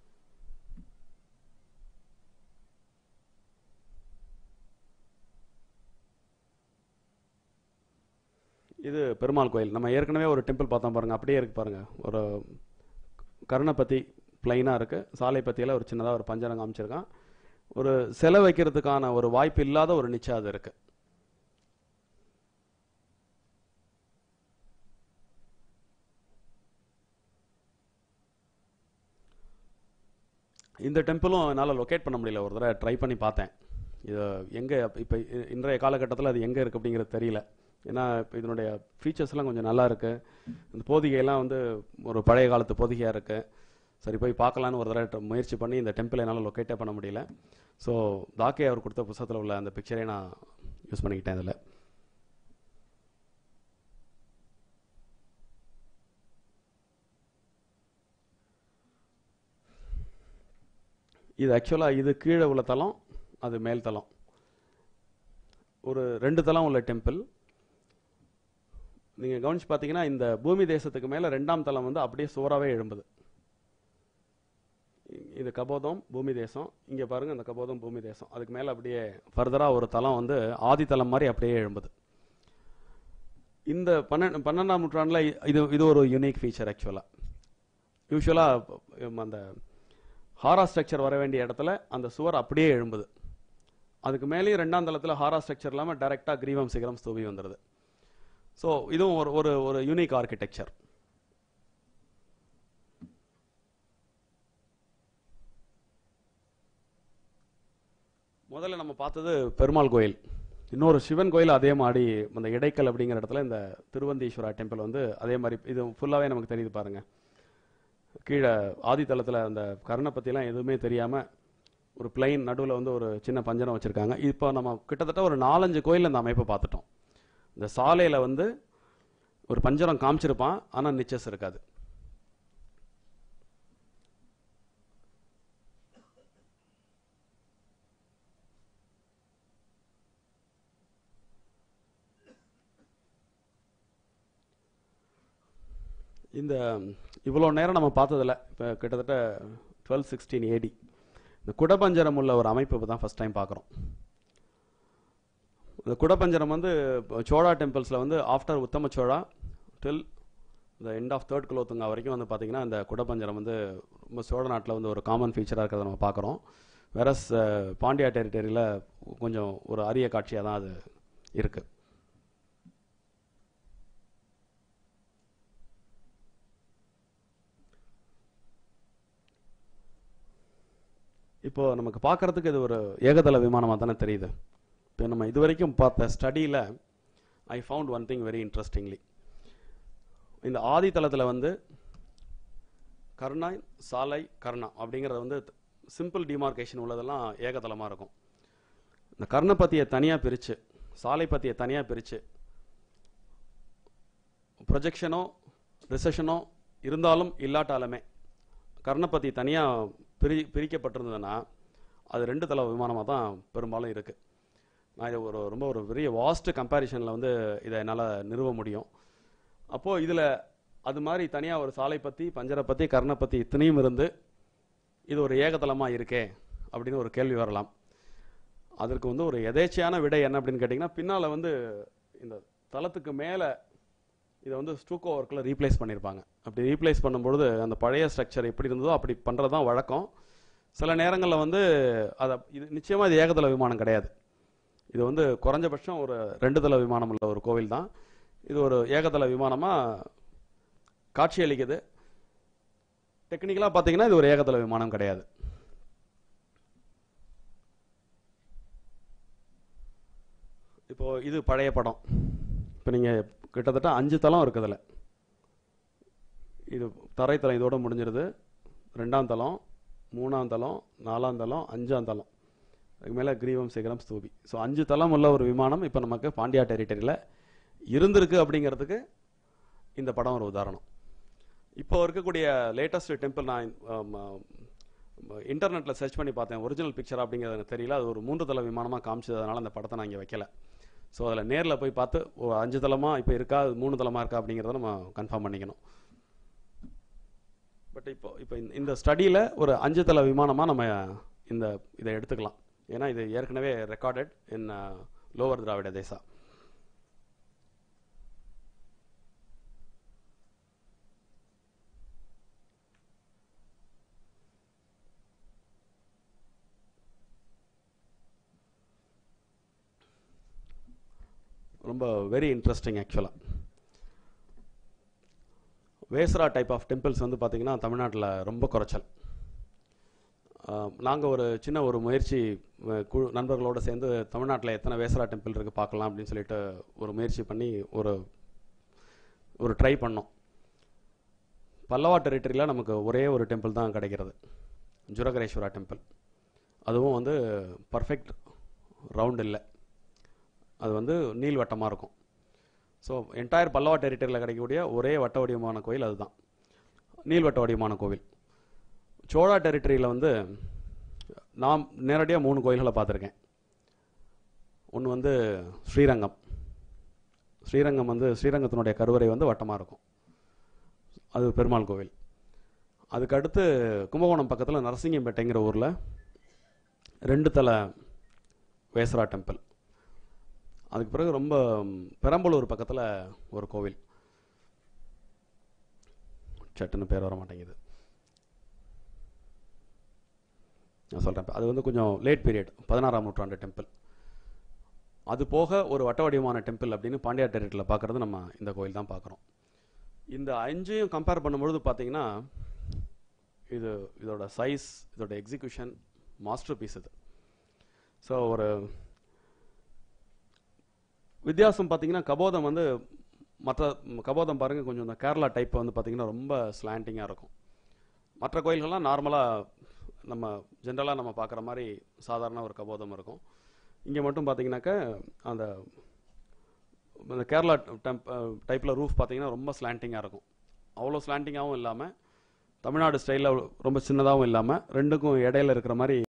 இது பெருமாள் கோயில் நம்ம ஏற்கனவே ஒரு டெம்பிள் பார்த்தோம் பாருங்க அப்படியே இருக்கு பாருங்க ஒரு கருணப்பத்தி பிளைனாக இருக்கு சாலை பத்தியில் ஒரு சின்னதாக ஒரு பஞ்சரம் காமிச்சிருக்கான் ஒரு சிலை வைக்கிறதுக்கான ஒரு வாய்ப்பு இல்லாத ஒரு நிச்சயம் அது இருக்கு இந்த டெம்பிளும் என்னால் லொக்கேட் பண்ண முடியல ஒரு தடவை ட்ரை பண்ணி பார்த்தேன் இது எங்கே இப்போ இன்றைய காலகட்டத்தில் அது எங்கே இருக்குது அப்படிங்கிறது தெரியல ஏன்னா இப்போ இதனுடைய ஃபீச்சர்ஸ்லாம் கொஞ்சம் நல்லா இருக்கு இந்த போதிகையெல்லாம் வந்து ஒரு பழைய காலத்து போதிகையாக இருக்கு சரி போய் பார்க்கலான்னு ஒரு தடவை try- முயற்சி பண்ணி இந்த டெம்பிள் என்னால் லொக்கேட்டே பண்ண முடியல ஸோ தாக்கே அவர் கொடுத்த புத்தகத்தில் உள்ள அந்த பிக்சரை நான் யூஸ் பண்ணிக்கிட்டேன் இதில் இது ஆக்சுவலாக இது கீழே உள்ள தளம் அது மேல் தளம் ஒரு ரெண்டு தளம் உள்ள டெம்பிள் நீங்கள் கவனிச்சு பார்த்தீங்கன்னா இந்த பூமி தேசத்துக்கு மேலே ரெண்டாம் தளம் வந்து அப்படியே சுவராகவே எழும்புது இ- இது கபோதம் பூமி தேசம் இங்கே பாருங்க இந்த கபோதம் பூமி தேசம் அதுக்கு மேலே அப்படியே ஃபர்தராக ஒரு தளம் வந்து ஆதி தளம் மாதிரி அப்படியே எழும்புது இந்த பன்னெண்டு பன்னெண்டாம் நூற்றாண்டில் இது இது ஒரு யூனிக் ஃபீச்சர் ஆக்சுவலாக யூஸ்வலாக அந்த ஹாரா ஸ்ட்ரக்சர் வர வேண்டிய இடத்துல அந்த சுவர் அப்படியே எழும்புது அதுக்கு மேலேயும் ரெண்டாம் தளத்தில் ஹாரா ஸ்ட்ரக்சர் இல்லாமல் டைரெக்டாக கிரீவம் சிகரம் ஸ்தூபி வந்துடுது ஸோ இதுவும் ஒரு ஒரு ஒரு யூனிக் ஆர்கிடெக்சர் முதல்ல நம்ம பார்த்தது பெருமாள் கோயில் இன்னொரு சிவன் கோயில் அதே மாதிரி அந்த இடைக்கல் அப்படிங்கிற இடத்துல இந்த திருவந்தீஸ்வரா டெம்பிள் வந்து அதே மாதிரி இது ஃபுல்லாகவே நமக்கு தெரியுது பாருங்க கீழே ஆதித்தளத்தில் அந்த கருணை பற்றிலாம் எதுவுமே தெரியாமல் ஒரு பிளைன் நடுவில் வந்து ஒரு சின்ன பஞ்சரம் வச்சுருக்காங்க இப்போ நம்ம கிட்டத்தட்ட ஒரு நாலஞ்சு கோயில் இந்த அமைப்பை பார்த்துட்டோம் இந்த சாலையில் வந்து ஒரு பஞ்சரம் காமிச்சிருப்பான் ஆனால் நிச்சஸ் இருக்காது இந்த இவ்வளோ நேரம் நம்ம பார்த்ததில்ல இப்போ கிட்டத்தட்ட டுவெல் சிக்ஸ்டீன் ஏடி இந்த குடபஞ்சரம் உள்ள ஒரு அமைப்பு இப்போ தான் ஃபஸ்ட் டைம் பார்க்குறோம் இந்த குடபஞ்சரம் வந்து இப்போ சோழா டெம்பிள்ஸில் வந்து ஆஃப்டர் உத்தம சோழா டில் இந்த எண்ட் ஆஃப் தேர்ட் குலோத்துங்கா வரைக்கும் வந்து பார்த்திங்கன்னா இந்த குடபஞ்சரம் வந்து ரொம்ப சோழ நாட்டில் வந்து ஒரு காமன் ஃபீச்சராக இருக்கிறத நம்ம பார்க்குறோம் வேறஸ் பாண்டியா டெரிட்டரியில் கொஞ்சம் ஒரு அரிய காட்சியாக தான் அது இருக்குது இப்போ நமக்கு பார்க்கறதுக்கு இது ஒரு ஏகதள விமானமாக தானே தெரியுது இப்போ நம்ம இது வரைக்கும் பார்த்த ஸ்டடியில் I found one thing very interestingly இந்த ஆதி தளத்தில் வந்து கர்ணாய் சாலை கர்ணா அப்படிங்கிறது வந்து சிம்பிள் டிமார்கேஷன் உள்ளதெல்லாம் ஏகதளமாக இருக்கும் இந்த கர்ணப்பத்தியை தனியாக பிரித்து சாலை பத்தியை தனியாக பிரித்து ப்ரொஜெக்ஷனோ ரிசெஷனோ இருந்தாலும் இல்லாட்டாலுமே கர்ணப்பத்தி தனியாக பிரி பிரிக்கப்பட்டிருந்ததுன்னா அது ரெண்டு தள விமானமாக தான் பெரும்பாலும் இருக்குது நான் இதை ஒரு ரொம்ப ஒரு பெரிய வாஸ்ட் கம்பேரிஷனில் வந்து இதை என்னால் நிறுவ முடியும் அப்போது இதில் அது மாதிரி தனியாக ஒரு சாலை பற்றி பஞ்சரை பற்றி கர்ணை பற்றி இத்தனையும் இருந்து இது ஒரு ஏகதளமாக இருக்கே அப்படின்னு ஒரு கேள்வி வரலாம் அதற்கு வந்து ஒரு எதேச்சையான விடை என்ன அப்படின்னு கேட்டிங்கன்னா பின்னால் வந்து இந்த தளத்துக்கு மேலே இதை வந்து ஸ்டூக்கோ ஒர்க்கில் ரீப்ளேஸ் பண்ணியிருப்பாங்க அப்படி ரீப்ளேஸ் பண்ணும்பொழுது அந்த பழைய ஸ்ட்ரக்சர் எப்படி இருந்ததோ அப்படி பண்ணுறது தான் வழக்கம் சில நேரங்களில் வந்து அதை இது நிச்சயமாக இது ஏகதள விமானம் கிடையாது இது வந்து குறைஞ்சபட்சம் ஒரு ரெண்டு தள விமானம் உள்ள ஒரு கோவில் தான் இது ஒரு ஏகதள விமானமாக காட்சியளிக்குது டெக்னிக்கலாக பார்த்தீங்கன்னா இது ஒரு ஏகதள விமானம் கிடையாது இப்போ இது பழைய படம் இப்போ நீங்கள் கிட்டத்தட்ட அஞ்சு தளம் இருக்குதுல இது தரைத்தளம் இதோட முடிஞ்சிருது ரெண்டாம் தளம் மூணாம் தளம் நாலாம் தளம் அஞ்சாம் தளம் அதுக்கு மேலே கிரீவம் சிகரம் ஸ்தூபி ஸோ அஞ்சு தளம் உள்ள ஒரு விமானம் இப்போ நமக்கு பாண்டியா டெரிட்டரியில் இருந்திருக்கு அப்படிங்கிறதுக்கு இந்த படம் ஒரு உதாரணம் இப்போ இருக்கக்கூடிய லேட்டஸ்ட் டெம்பிள் நான் இன்டர்நெட்டில் சர்ச் பண்ணி பார்த்தேன் ஒரிஜினல் பிக்சர் அப்படிங்கிறது எனக்கு தெரியல அது ஒரு மூன்று தள விமானமாக காமிச்சதுனால அந்த படத்தை நான் இங்கே வைக்கல ஸோ அதில் நேரில் போய் பார்த்து ஓ அஞ்சு தளமாக இப்போ இருக்கா அது மூணு தளமாக இருக்கா அப்படிங்கிறத நம்ம கன்ஃபார்ம் பண்ணிக்கணும் பட் இப்போ இப்போ இந்த- இந்த ஸ்டடியில் ஒரு அஞ்சு தள விமானமாக நம்ம இந்த இதை எடுத்துக்கலாம் ஏன்னா இது ஏற்கனவே ரெக்கார்டட் இன் லோவர் திராவிட தேசா ரொம்ப வெரி இன்ட்ரெஸ்டிங் ஆக்சுவலாக வேசரா டைப் ஆஃப் டெம்பிள்ஸ் வந்து பார்த்திங்கன்னா தமிழ்நாட்டில் ரொம்ப குறைச்சல் நாங்கள் ஒரு சின்ன ஒரு முயற்சி அஹ், குழு நண்பர்களோடு சேர்ந்து தமிழ்நாட்டில் எத்தனை வேசரா டெம்பிள் இருக்குது பார்க்கலாம் அப்படின்னு சொல்லிட்டு ஒரு முயற்சி பண்ணி ஒரு ஒரு ட்ரை பண்ணோம் பல்லவா டெரிட்டரியில் நமக்கு ஒரே ஒரு டெம்பிள் தான் கிடைக்கிறது ஜுரகரேஸ்வரா டெம்பிள் அதுவும் வந்து பர்ஃபெக்ட் ரவுண்ட் இல்லை அது வந்து நீள்வட்டமாக இருக்கும் ஸோ என்டையர் பல்லவா டெரிட்டரியில் கிடைக்கக்கூடிய ஒரே வட்ட வடிவமான கோயில் அதுதான் நீள்வட்ட வடிவமான கோவில் சோழா டெரிட்டரியில் வந்து நான் நேரடியாக மூணு கோயில்களை பார்த்துருக்கேன் ஒன்று வந்து ஸ்ரீரங்கம் ஸ்ரீரங்கம் வந்து ஸ்ரீரங்கத்தினுடைய கருவறை வந்து வட்டமாக இருக்கும் அது பெருமாள் கோவில் அதுக்கு அடுத்து கும்பகோணம் பக்கத்தில் நரசிங்கம்பேட்டைங்கிற ஊரில் ரெண்டு தலை வேசரா டெம்பிள் அதுக்கு பிறகு ரொம்ப ம், பெரம்பலூர் பக்கத்தில் ஒரு கோவில் சட்டுன்னு பேர் வர மாட்டேங்குது நான் சொல்கிறேன் அது வந்து கொஞ்சம் லேட் பீரியட் பதினாறாம் நூற்றாண்டு டெம்பிள் அது போக ஒரு வட்ட வடிவமான டெம்பிள் அப்படின்னு பாண்டியா டெரிட்டரியில் பார்க்குறது நம்ம இந்த கோயில் தான் பார்க்குறோம் இந்த அஞ்சையும் கம்பேர் பண்ணும்பொழுது பார்த்தீங்கன்னா இது இதோட சைஸ் இதோட எக்ஸிக்யூஷன் மாஸ்டர் பீஸ் இது ஸோ ஒரு வித்தியாசம் பார்த்தீங்கன்னா கபோதம் வந்து மற்ற ம், கபோதம் பாருங்கள் கொஞ்சம் இந்த கேரளா டைப் வந்து பார்த்தீங்கன்னா ரொம்ப ஸ்லாண்டிங்காக இருக்கும் மற்ற கோயில்கள்லாம் நார்மலாக நம்ம ஜென்ரலாக நம்ம பார்க்குற மாதிரி சாதாரண ஒரு கபோதம் இருக்கும் இங்கே மட்டும் பார்த்தீங்கன்னாக்க அந்த இந்த கேரளா டெம்ப் டைப்பில் ரூஃப் பார்த்தீங்கன்னா ரொம்ப ஸ்லாண்டிங்காக இருக்கும் அவ்வளோ ஸ்லாண்டிங்காகவும் இல்லாமல் தமிழ்நாடு ஸ்டைலில் ரொம்ப சின்னதாகவும் இல்லாமல் ரெண்டுக்கும் இடையில இருக்கிற மாதிரி